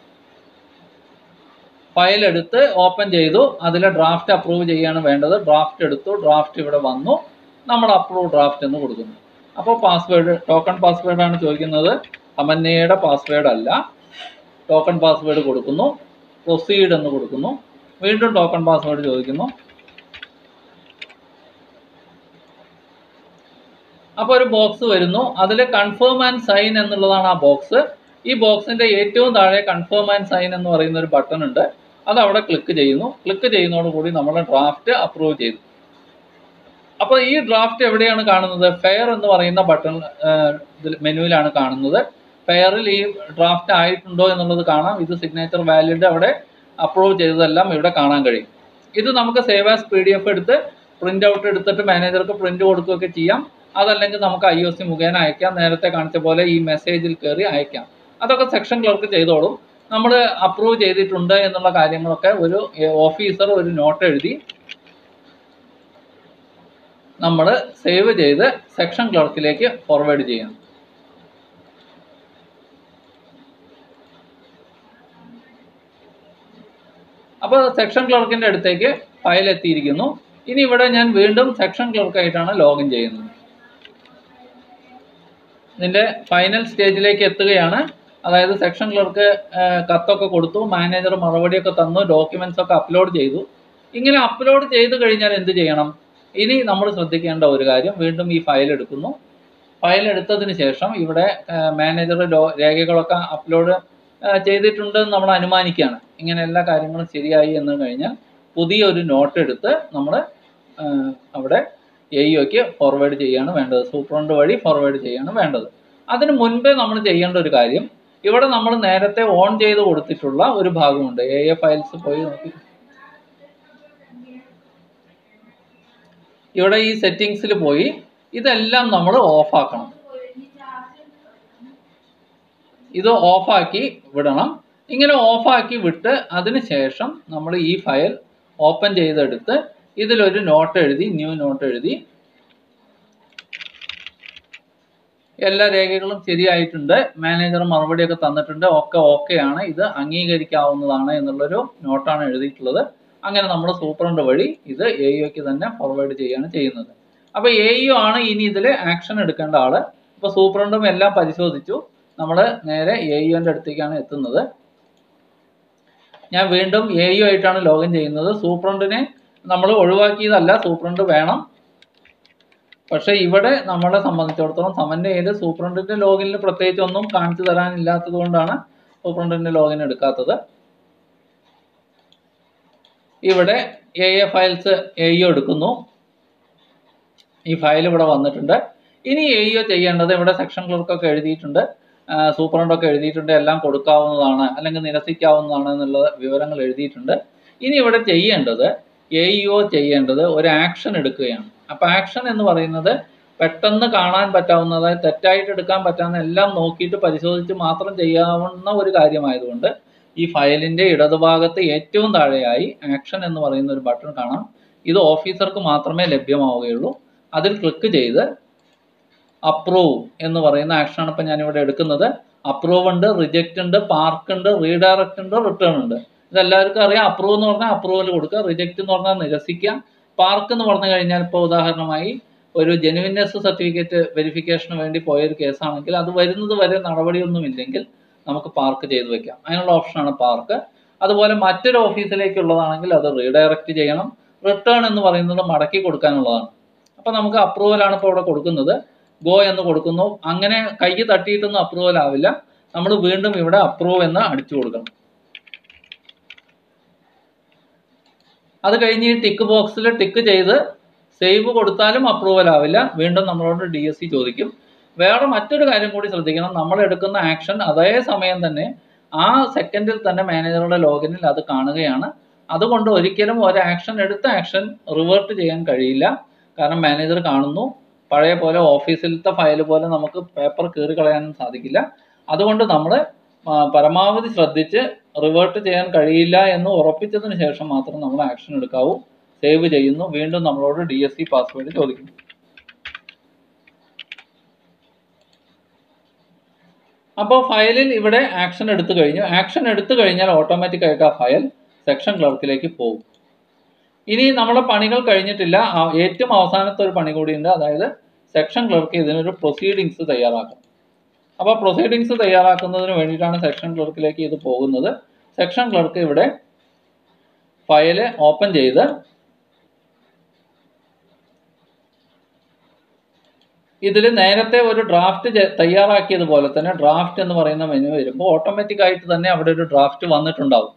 ഫയൽ എടുത്ത് ഓപ്പൺ ചെയ്തു അതിൽ ഡ്രാഫ്റ്റ് അപ്രൂവ് ചെയ്യാണ് വേണ്ടത് ഡ്രാഫ്റ്റ് എടുത്തു ഡ്രാഫ്റ്റ് ഇവിടെ വന്നു നമ്മൾ അപ്രൂവ് ഡ്രാഫ്റ്റ് എന്ന് കൊടുക്കുന്നു അപ്പോൾ പാസ്വേഡ് ടോക്കൺ പാസ്വേഡ് ആണ് ചോദിക്കുന്നത് സമന്വയയുടെ പാസ്വേഡ് അല്ല ടോക്കൺ പാസ്വേഡ് കൊടുക്കുന്നു പ്രൊസീഡ് എന്ന് കൊടുക്കുന്നു വീണ്ടും ടോക്കൺ പാസ്വേഡ് ചോദിക്കുന്നു അപ്പോൾ ഒരു ബോക്സ് വരുന്നു അതിൽ കൺഫേം ആൻഡ് സൈൻ എന്നുള്ളതാണ് ആ ബോക്സ് ഈ ബോക്സിന്റെ ഏറ്റവും താഴെ കൺഫേം ആൻഡ് സൈൻ എന്ന് പറയുന്ന ഒരു ബട്ടൺ ഉണ്ട് അത് അവിടെ ക്ലിക്ക് ചെയ്യുന്നു ക്ലിക്ക് ചെയ്യുന്നതോടുകൂടി നമ്മുടെ ഡ്രാഫ്റ്റ് അപ്രൂവ് ചെയ്തു അപ്പോൾ ഈ ഡ്രാഫ്റ്റ് എവിടെയാണ് കാണുന്നത് ഫെയർ എന്ന് പറയുന്ന ബട്ടൺ മെനുവിലാണ് കാണുന്നത് പെയറിൽ ഈ ഡ്രാഫ്റ്റ് ആയിട്ടുണ്ടോ എന്നുള്ളത് കാണാം ഇത് സിഗ്നേച്ചർ വാലിഡ് അവിടെ അപ്രൂവ് ചെയ്തതെല്ലാം ഇവിടെ കാണാൻ കഴിയും ഇത് നമുക്ക് save as P D F എടുത്ത് പ്രിന്റ് ഔട്ട് എടുത്തിട്ട് മാനേജർക്ക് പ്രിന്റ് കൊടുക്കുകയൊക്കെ ചെയ്യാം അതല്ലെങ്കിൽ നമുക്ക് ഐ ഒ സി മുഖേന അയക്കാം നേരത്തെ കാണിച്ച പോലെ ഈ മെസ്സേജിൽ കയറി അയക്കാം അതൊക്കെ സെക്ഷൻ ക്ലർക്ക് ചെയ്തോളും നമ്മൾ അപ്രൂവ് ചെയ്തിട്ടുണ്ട് എന്നുള്ള കാര്യങ്ങളൊക്കെ ഒരു ഓഫീസർ ഒരു നോട്ട് എഴുതി നമ്മൾ സേവ് ചെയ്ത് സെക്ഷൻ ക്ലർക്കിലേക്ക് ഫോർവേഡ് ചെയ്യണം അപ്പോൾ സെക്ഷൻ ക്ലർക്കിന്റെ അടുത്തേക്ക് ഫയൽ എത്തിയിരിക്കുന്നു ഇനി ഇവിടെ ഞാൻ വീണ്ടും സെക്ഷൻ ക്ലർക്കായിട്ടാണ് ലോഗിൻ ചെയ്യുന്നത് ഇതിന്റെ ഫൈനൽ സ്റ്റേജിലേക്ക് എത്തുകയാണ് അതായത് സെക്ഷൻ ക്ലർക്ക് കത്തൊക്കെ കൊടുത്തു മാനേജർ മറുപടിയൊക്കെ തന്നു ഡോക്യുമെന്റ്സ് ഒക്കെ അപ്ലോഡ് ചെയ്തു ഇങ്ങനെ അപ്ലോഡ് ചെയ്ത് കഴിഞ്ഞാൽ എന്ത് ചെയ്യണം ഇനി നമ്മൾ ശ്രദ്ധിക്കേണ്ട ഒരു കാര്യം വീണ്ടും ഈ ഫയൽ എടുക്കുന്നു ഫയൽ എടുത്തതിന് ശേഷം ഇവിടെ മാനേജർ രേഖകളൊക്കെ അപ്ലോഡ് ചെയ്തിട്ടുണ്ട് എന്ന് നമ്മൾ അനുമാനിക്കുകയാണ് ഇങ്ങനെ എല്ലാ കാര്യങ്ങളും ശരിയായി എന്ന് കഴിഞ്ഞാൽ പുതിയൊരു നോട്ട് എടുത്ത് നമ്മൾ അവിടെ എ ഇഒക്ക് ഫോർവേഡ് ചെയ്യാണ് വേണ്ടത് സൂപ്രണ്ട് വഴി ഫോർവേഡ് ചെയ്യാണ് വേണ്ടത് അതിന് മുൻപേ നമ്മൾ ചെയ്യേണ്ട ഒരു കാര്യം ഇവിടെ നമ്മൾ നേരത്തെ ഓൺ ചെയ്ത് കൊടുത്തിട്ടുള്ള ഒരു ഭാഗമുണ്ട് എ എ ഫയൽസ് പോയി നോക്കി ഇവിടെ ഈ സെറ്റിങ്സിൽ പോയി ഇതെല്ലാം നമ്മൾ ഓഫാക്കണം ഇത് ഓഫാക്കി വിടണം ഇങ്ങനെ ഓഫാക്കി വിട്ട് അതിന് ശേഷം നമ്മൾ ഈ ഫയൽ ഓപ്പൺ ചെയ്തെടുത്ത് ഇതിലൊരു നോട്ട് എഴുതി ന്യൂ നോട്ട് എഴുതി എല്ലാ രേഖകളും ശരിയായിട്ടുണ്ട് മാനേജർ മറുപടിയൊക്കെ തന്നിട്ടുണ്ട് ഒക്കെ ഓക്കെയാണ് ഇത് അംഗീകരിക്കാവുന്നതാണ് എന്നുള്ളൊരു നോട്ടാണ് എഴുതിയിട്ടുള്ളത് അങ്ങനെ നമ്മൾ സൂപ്രണ്ട് വഴി ഇത് എ ഇഒക്ക് തന്നെ ഫോർവേഡ് ചെയ്യുകയാണ് ചെയ്യുന്നത് അപ്പോൾ എ ഇഒ ആണ് ഇനി ഇതിൽ ആക്ഷൻ എടുക്കേണ്ട ആള് ഇപ്പോൾ സൂപ്രണ്ടും എല്ലാം പരിശോധിച്ചു നമ്മൾ നേരെ എ ഇഒന്റെ അടുത്തേക്കാണ് എത്തുന്നത് ഞാൻ വീണ്ടും എ ഇഒ ആയിട്ടാണ് ലോഗിൻ ചെയ്യുന്നത് സൂപ്രണ്ടിനെ നമ്മൾ ഒഴിവാക്കിയതല്ല സൂപ്രണ്ട് വേണം പക്ഷെ ഇവിടെ നമ്മളെ സംബന്ധിച്ചിടത്തോളം സമന്റെ ചെയ്ത് സൂപ്രണ്ടിന്റെ ലോഗിനിൽ പ്രത്യേകിച്ച് ഒന്നും കാണിച്ചു തരാനില്ലാത്തത് കൊണ്ടാണ് സൂപ്രണ്ടിന്റെ ലോഗിൻ എടുക്കാത്തത് ഇവിടെ A A files A E O എടുക്കുന്നു ഈ ഫയൽ ഇവിടെ വന്നിട്ടുണ്ട് ഇനി എ ഇഒ ചെയ്യേണ്ടത് ഇവിടെ സെക്ഷൻ ക്ലർക്കൊക്കെ എഴുതിയിട്ടുണ്ട് സൂപ്രണ്ടൊക്കെ എഴുതിയിട്ടുണ്ട് എല്ലാം കൊടുക്കാവുന്നതാണ് അല്ലെങ്കിൽ നിരസിക്കാവുന്നതാണ് എന്നുള്ള വിവരങ്ങൾ എഴുതിയിട്ടുണ്ട് ഇനി ഇവിടെ ചെയ്യേണ്ടത് എ ഇഒ ചെയ്യേണ്ടത് ഒരു ആക്ഷൻ എടുക്കുകയാണ് അപ്പൊ ആക്ഷൻ എന്ന് പറയുന്നത് പെട്ടെന്ന് കാണാൻ പറ്റാവുന്ന അതായത് തെറ്റായിട്ട് എടുക്കാൻ പറ്റാവുന്ന എല്ലാം നോക്കിയിട്ട് പരിശോധിച്ച് മാത്രം ചെയ്യാവുന്ന ഒരു കാര്യമായതുകൊണ്ട് ഈ ഫയലിന്റെ ഇടതുഭാഗത്ത് ഏറ്റവും താഴെയായി ആക്ഷൻ എന്ന് പറയുന്ന ഒരു ബട്ടൺ കാണാം ഇത് ഓഫീസർക്ക് മാത്രമേ ലഭ്യമാവുകയുള്ളൂ അതിൽ ക്ലിക്ക് ചെയ്ത് അപ്രൂവ് എന്ന് പറയുന്ന ആക്ഷനാണ് ഇപ്പം ഞാനിവിടെ എടുക്കുന്നത് അപ്രൂവ് ഉണ്ട് റിജക്റ്റ് ഉണ്ട് പാർക്ക് ഉണ്ട് റീഡയറക്റ്റ് ഉണ്ട് റിട്ടേൺ ഉണ്ട് ഇതെല്ലാവർക്കും അറിയാം അപ്രൂവ് എന്ന് പറഞ്ഞാൽ അപ്രൂവൽ കൊടുക്കുക റിജക്റ്റ് എന്ന് പറഞ്ഞാൽ നിരസിക്കുക പാർക്ക് എന്ന് പറഞ്ഞു കഴിഞ്ഞാൽ ഇപ്പോൾ ഉദാഹരണമായി ഒരു ജെനുവിനെസ് സർട്ടിഫിക്കറ്റ് വെരിഫിക്കേഷന് വേണ്ടി പോയൊരു കേസാണെങ്കിൽ അത് വരുന്നത് വരെ നടപടിയൊന്നുമില്ലെങ്കിൽ നമുക്ക് പാർക്ക് ചെയ്ത് വെക്കാം അതിനുള്ള ഓപ്ഷനാണ് പാർക്ക് അതുപോലെ മറ്റൊരു ഓഫീസിലേക്കുള്ളതാണെങ്കിൽ അത് റീഡയറക്റ്റ് ചെയ്യണം റിട്ടേൺ എന്ന് പറയുന്നത് മടക്കി കൊടുക്കാനുള്ളതാണ് അപ്പോൾ നമുക്ക് അപ്രൂവലാണ് ഇപ്പോൾ ഇവിടെ കൊടുക്കുന്നത് ഗോ എന്ന് കൊടുക്കുന്നു അങ്ങനെ കൈ തട്ടിയിട്ടൊന്നും അപ്രൂവൽ ആവില്ല നമ്മൾ വീണ്ടും ഇവിടെ അപ്രൂവ് എന്ന് അടിച്ചു കൊടുക്കണം അത് കഴിഞ്ഞ് ഈ ടിക്ക് ബോക്സിൽ ടിക്ക് ചെയ്ത് സേവ് കൊടുത്താലും അപ്രൂവൽ ആവില്ല വീണ്ടും നമ്മളോട് ഡി എസ് സി ചോദിക്കും വേറെ മറ്റൊരു കാര്യം കൂടി ശ്രദ്ധിക്കണം നമ്മൾ എടുക്കുന്ന ആക്ഷൻ അതേ സമയം തന്നെ ആ സെക്കൻഡിൽ തന്നെ മാനേജറുടെ ലോഗിനിൽ അത് കാണുകയാണ് അതുകൊണ്ട് ഒരിക്കലും ഒരു ആക്ഷൻ എടുത്ത ആക്ഷൻ റിവേർട്ട് ചെയ്യാൻ കഴിയില്ല കാരണം മാനേജർ കാണുന്നു പഴയ പോലെ ഓഫീസിലത്തെ ഫയൽ പോലെ നമുക്ക് പേപ്പർ കീറി കളയാനും സാധിക്കില്ല അതുകൊണ്ട് നമ്മൾ പരമാവധി ശ്രദ്ധിച്ച് റിവേർട്ട് ചെയ്യാൻ കഴിയില്ല എന്ന് ഉറപ്പിച്ചതിന് ശേഷം മാത്രം നമ്മൾ ആക്ഷൻ എടുക്കാവൂ സേവ് ചെയ്യുന്നു വീണ്ടും നമ്മളോട് ഡി എസ് സി പാസ്വേഡ് ചോദിക്കുന്നു അപ്പോൾ ഫയലിൽ ഇവിടെ ആക്ഷൻ എടുത്തു കഴിഞ്ഞു ആക്ഷൻ എടുത്തു കഴിഞ്ഞാൽ ഓട്ടോമാറ്റിക് ആയിട്ട് ആ ഫയൽ സെക്ഷൻ ക്ലർക്കിലേക്ക് പോകും ഇനി നമ്മളെ പണികൾ കഴിഞ്ഞിട്ടില്ല ആ- ഏറ്റവും അവസാനത്തെ ഒരു പണി കൂടിയുണ്ട് അതായത് സെക്ഷൻ ക്ലർക്ക് ഇതിനൊരു പ്രൊസീഡിങ്സ് തയ്യാറാക്കും അപ്പോൾ പ്രൊസീഡിങ്സ് തയ്യാറാക്കുന്നതിന് വേണ്ടിയിട്ടാണ് സെക്ഷൻ ക്ലർക്കിലേക്ക് ഇത് പോകുന്നത് സെക്ഷൻ ക്ലർക്ക് ഇവിടെ ഫയല് ഓപ്പൺ ചെയ്ത് ഇതിൽ നേരത്തെ ഒരു ഡ്രാഫ്റ്റ് തയ്യാറാക്കിയതുപോലെ തന്നെ ഡ്രാഫ്റ്റ് എന്ന് പറയുന്ന മെനു വരുമ്പോൾ ഓട്ടോമാറ്റിക് ആയിട്ട് തന്നെ അവിടെ ഒരു ഡ്രാഫ്റ്റ് വന്നിട്ടുണ്ടാവും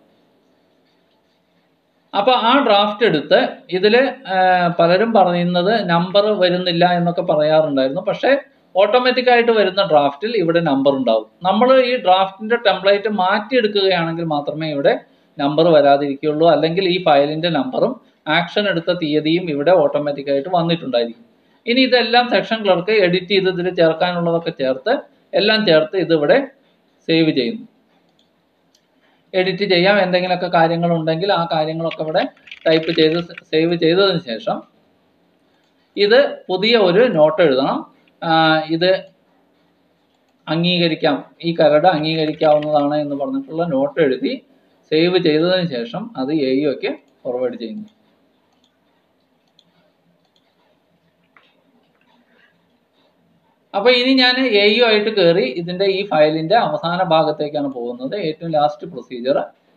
അപ്പൊ ആ ഡ്രാഫ്റ്റ് എടുത്ത് ഇതിൽ പലരും പറയുന്നത് നമ്പർ വരുന്നില്ല എന്നൊക്കെ പറയാറുണ്ടായിരുന്നു പക്ഷേ ഓട്ടോമാറ്റിക് ആയിട്ട് വരുന്ന ഡ്രാഫ്റ്റിൽ ഇവിടെ നമ്പർ ഉണ്ടാവും നമ്മൾ ഈ ഡ്രാഫ്റ്റിന്റെ ടെംപ്ലേറ്റ് മാറ്റിയെടുക്കുകയാണെങ്കിൽ മാത്രമേ ഇവിടെ നമ്പർ വരാതിരിക്കുകയുള്ളൂ അല്ലെങ്കിൽ ഈ ഫയലിന്റെ നമ്പറും ആക്ഷൻ എടുത്ത തീയതിയും ഇവിടെ ഓട്ടോമാറ്റിക് ആയിട്ട് വന്നിട്ടുണ്ടായിരിക്കും ഇനി ഇതെല്ലാം സെക്ഷൻ ക്ലർക്ക് എഡിറ്റ് ചെയ്ത് ഇതിൽ ചേർക്കാനുള്ളതൊക്കെ ചേർത്ത് എല്ലാം ചേർത്ത് ഇതിവിടെ സേവ് ചെയ്യുന്നു എഡിറ്റ് ചെയ്യാം എന്തെങ്കിലുമൊക്കെ കാര്യങ്ങളുണ്ടെങ്കിൽ ആ കാര്യങ്ങളൊക്കെ ഇവിടെ ടൈപ്പ് ചെയ്ത് സേവ് ചെയ്തതിന് ശേഷം ഇത് പുതിയ ഒരു നോട്ട് എഴുതണം ആ, ഇത് അംഗീകരിക്കാം ഈ കരട് അംഗീകരിക്കാവുന്നതാണ് എന്ന് പറഞ്ഞിട്ടുള്ള നോട്ട് എഴുതി സേവ് ചെയ്തതിന് ശേഷം അത് എ ഒക്കെ ഫോർവേഡ് ചെയ്യുന്നു അപ്പൊ ഇനി ഞാൻ എ ആയിട്ട് കയറി ഇതിന്റെ ഈ ഫയലിന്റെ അവസാന ഭാഗത്തേക്കാണ് പോകുന്നത് ഏറ്റവും ലാസ്റ്റ് പ്രൊസീജിയർ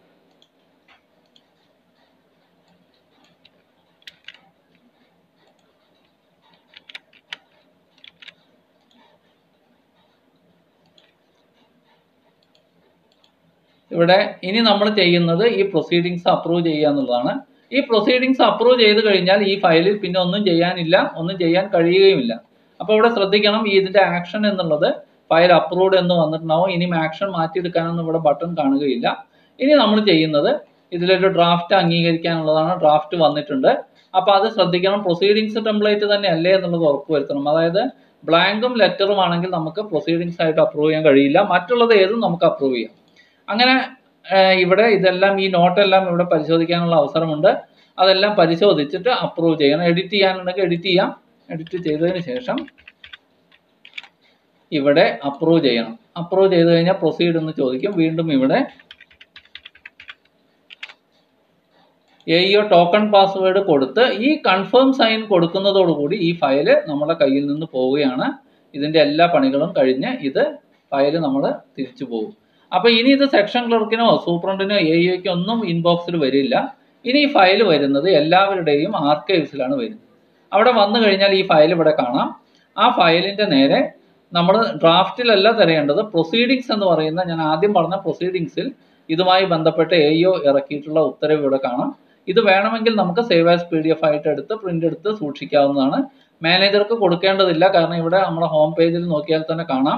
ഇവിടെ ഇനി നമ്മൾ ചെയ്യുന്നത് ഈ പ്രൊസീഡിങ്സ് അപ്രൂവ് ചെയ്യുക എന്നുള്ളതാണ് ഈ പ്രൊസീഡിങ്സ് അപ്രൂവ് ചെയ്ത് കഴിഞ്ഞാൽ ഈ ഫയലിൽ പിന്നെ ഒന്നും ചെയ്യാനില്ല ഒന്നും ചെയ്യാൻ കഴിയുകയുമില്ല അപ്പോൾ ഇവിടെ ശ്രദ്ധിക്കണം ഈ ഇതിന്റെ ആക്ഷൻ എന്നുള്ളത് ഫയൽ അപ്രൂവ്ഡ് എന്ന് വന്നിട്ടുണ്ടാവും ഇനിയും ആക്ഷൻ മാറ്റിയെടുക്കാനൊന്നും ഇവിടെ ബട്ടൺ കാണുകയില്ല ഇനി നമ്മൾ ചെയ്യുന്നത് ഇതിലൊരു ഡ്രാഫ്റ്റ് അംഗീകരിക്കാനുള്ളതാണ് ഡ്രാഫ്റ്റ് വന്നിട്ടുണ്ട് അപ്പൊ അത് ശ്രദ്ധിക്കണം പ്രൊസീഡിങ്സ് ടെംപ്ലേറ്റ് തന്നെ അല്ലേ എന്നുള്ളത് ഉറപ്പുവരുത്തണം അതായത് ബ്ലാങ്കും ലെറ്ററും ആണെങ്കിൽ നമുക്ക് പ്രൊസീഡിങ്സ് ആയിട്ട് അപ്രൂവ് ചെയ്യാൻ കഴിയില്ല മറ്റുള്ളത് ഏതും നമുക്ക് അപ്രൂവ് ചെയ്യാം അങ്ങനെ ഏഹ്, ഇവിടെ ഇതെല്ലാം ഈ നോട്ടെല്ലാം ഇവിടെ പരിശോധിക്കാനുള്ള അവസരമുണ്ട് അതെല്ലാം പരിശോധിച്ചിട്ട് അപ്രൂവ് ചെയ്യണം എഡിറ്റ് ചെയ്യാനുണ്ടെങ്കിൽ എഡിറ്റ് ചെയ്യാം എഡിറ്റ് ചെയ്തതിന് ശേഷം ഇവിടെ അപ്രൂവ് ചെയ്യണം അപ്രൂവ് ചെയ്ത് കഴിഞ്ഞാൽ പ്രൊസീഡ് എന്ന് ചോദിക്കും വീണ്ടും ഇവിടെ എയോ ടോക്കൺ പാസ്വേഡ് കൊടുത്ത് ഈ കൺഫേം സൈൻ കൊടുക്കുന്നതോടുകൂടി ഈ ഫയല് നമ്മുടെ കയ്യിൽ നിന്ന് പോവുകയാണ് ഇതിന്റെ എല്ലാ പണികളും കഴിഞ്ഞ് ഇത് ഫയല് നമ്മൾ തിരിച്ചു പോകും അപ്പൊ ഇനി ഇത് സെക്ഷൻ ക്ലർക്കിനോ സൂപ്രണ്ടിനോ എയോയ്ക്കോ ഒന്നും ഇൻബോക്സിൽ വരില്ല ഇനി ഈ ഫയൽ വരുന്നത് എല്ലാവരുടെയും ആർക്കൈവ്സിലാണ് വരുന്നത് അവിടെ വന്നു കഴിഞ്ഞാൽ ഈ ഫയൽ ഇവിടെ കാണാം ആ ഫയലിന്റെ നേരെ നമ്മൾ ഡ്രാഫ്റ്റിലല്ല തിരയേണ്ടത് പ്രൊസീഡിങ്സ് എന്ന് പറയുന്ന ഞാൻ ആദ്യം പറഞ്ഞ പ്രൊസീഡിങ്സിൽ ഇതുമായി ബന്ധപ്പെട്ട് എയോ ഇറക്കിയിട്ടുള്ള ഉത്തരവ് ഇവിടെ കാണാം ഇത് വേണമെങ്കിൽ നമുക്ക് save as P D F ആയിട്ട് എടുത്ത് പ്രിന്റ് എടുത്ത് സൂക്ഷിക്കാവുന്നതാണ് മാനേജർക്ക് കൊടുക്കേണ്ടതില്ല കാരണം ഇവിടെ നമ്മുടെ ഹോം പേജിൽ നോക്കിയാൽ തന്നെ കാണാം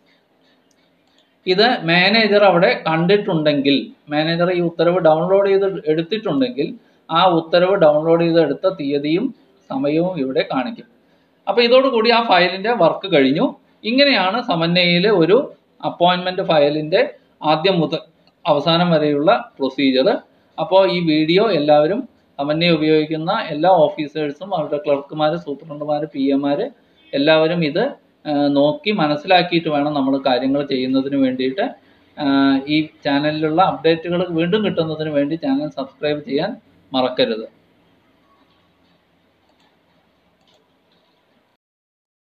ഇത് മാനേജർ അവിടെ കണ്ടിട്ടുണ്ടെങ്കിൽ മാനേജർ ഈ ഉത്തരവ് ഡൗൺലോഡ് ചെയ്ത് എടുത്തിട്ടുണ്ടെങ്കിൽ ആ ഉത്തരവ് ഡൗൺലോഡ് ചെയ്ത് എടുത്ത തീയതിയും സമയവും ഇവിടെ കാണിക്കും അപ്പൊ ഇതോടുകൂടി ആ ഫയലിന്റെ വർക്ക് കഴിഞ്ഞു ഇങ്ങനെയാണ് സമന്വയയിലെ ഒരു അപ്പോയിന്റ്മെന്റ് ഫയലിന്റെ ആദ്യം മുതൽ അവസാനം വരെയുള്ള പ്രൊസീജിയർ അപ്പോൾ ഈ വീഡിയോ എല്ലാവരും സമന്വയ ഉപയോഗിക്കുന്ന എല്ലാ ഓഫീസേഴ്സും അവരുടെ ക്ലർക്കുമാർ സൂപ്രണ്ടുമാർ പി എമാർ എല്ലാവരും ഇത് ആ, നോക്കി മനസ്സിലാക്കിയിട്ട് വേണം നമ്മൾ കാര്യങ്ങൾ ചെയ്യുന്നതിന് വേണ്ടിയിട്ട് ആ, ഈ ചാനലിലുള്ള അപ്ഡേറ്റുകൾ വീണ്ടും കിട്ടുന്നതിന് വേണ്ടി ചാനൽ സബ്സ്ക്രൈബ് ചെയ്യാൻ മറക്കരുത്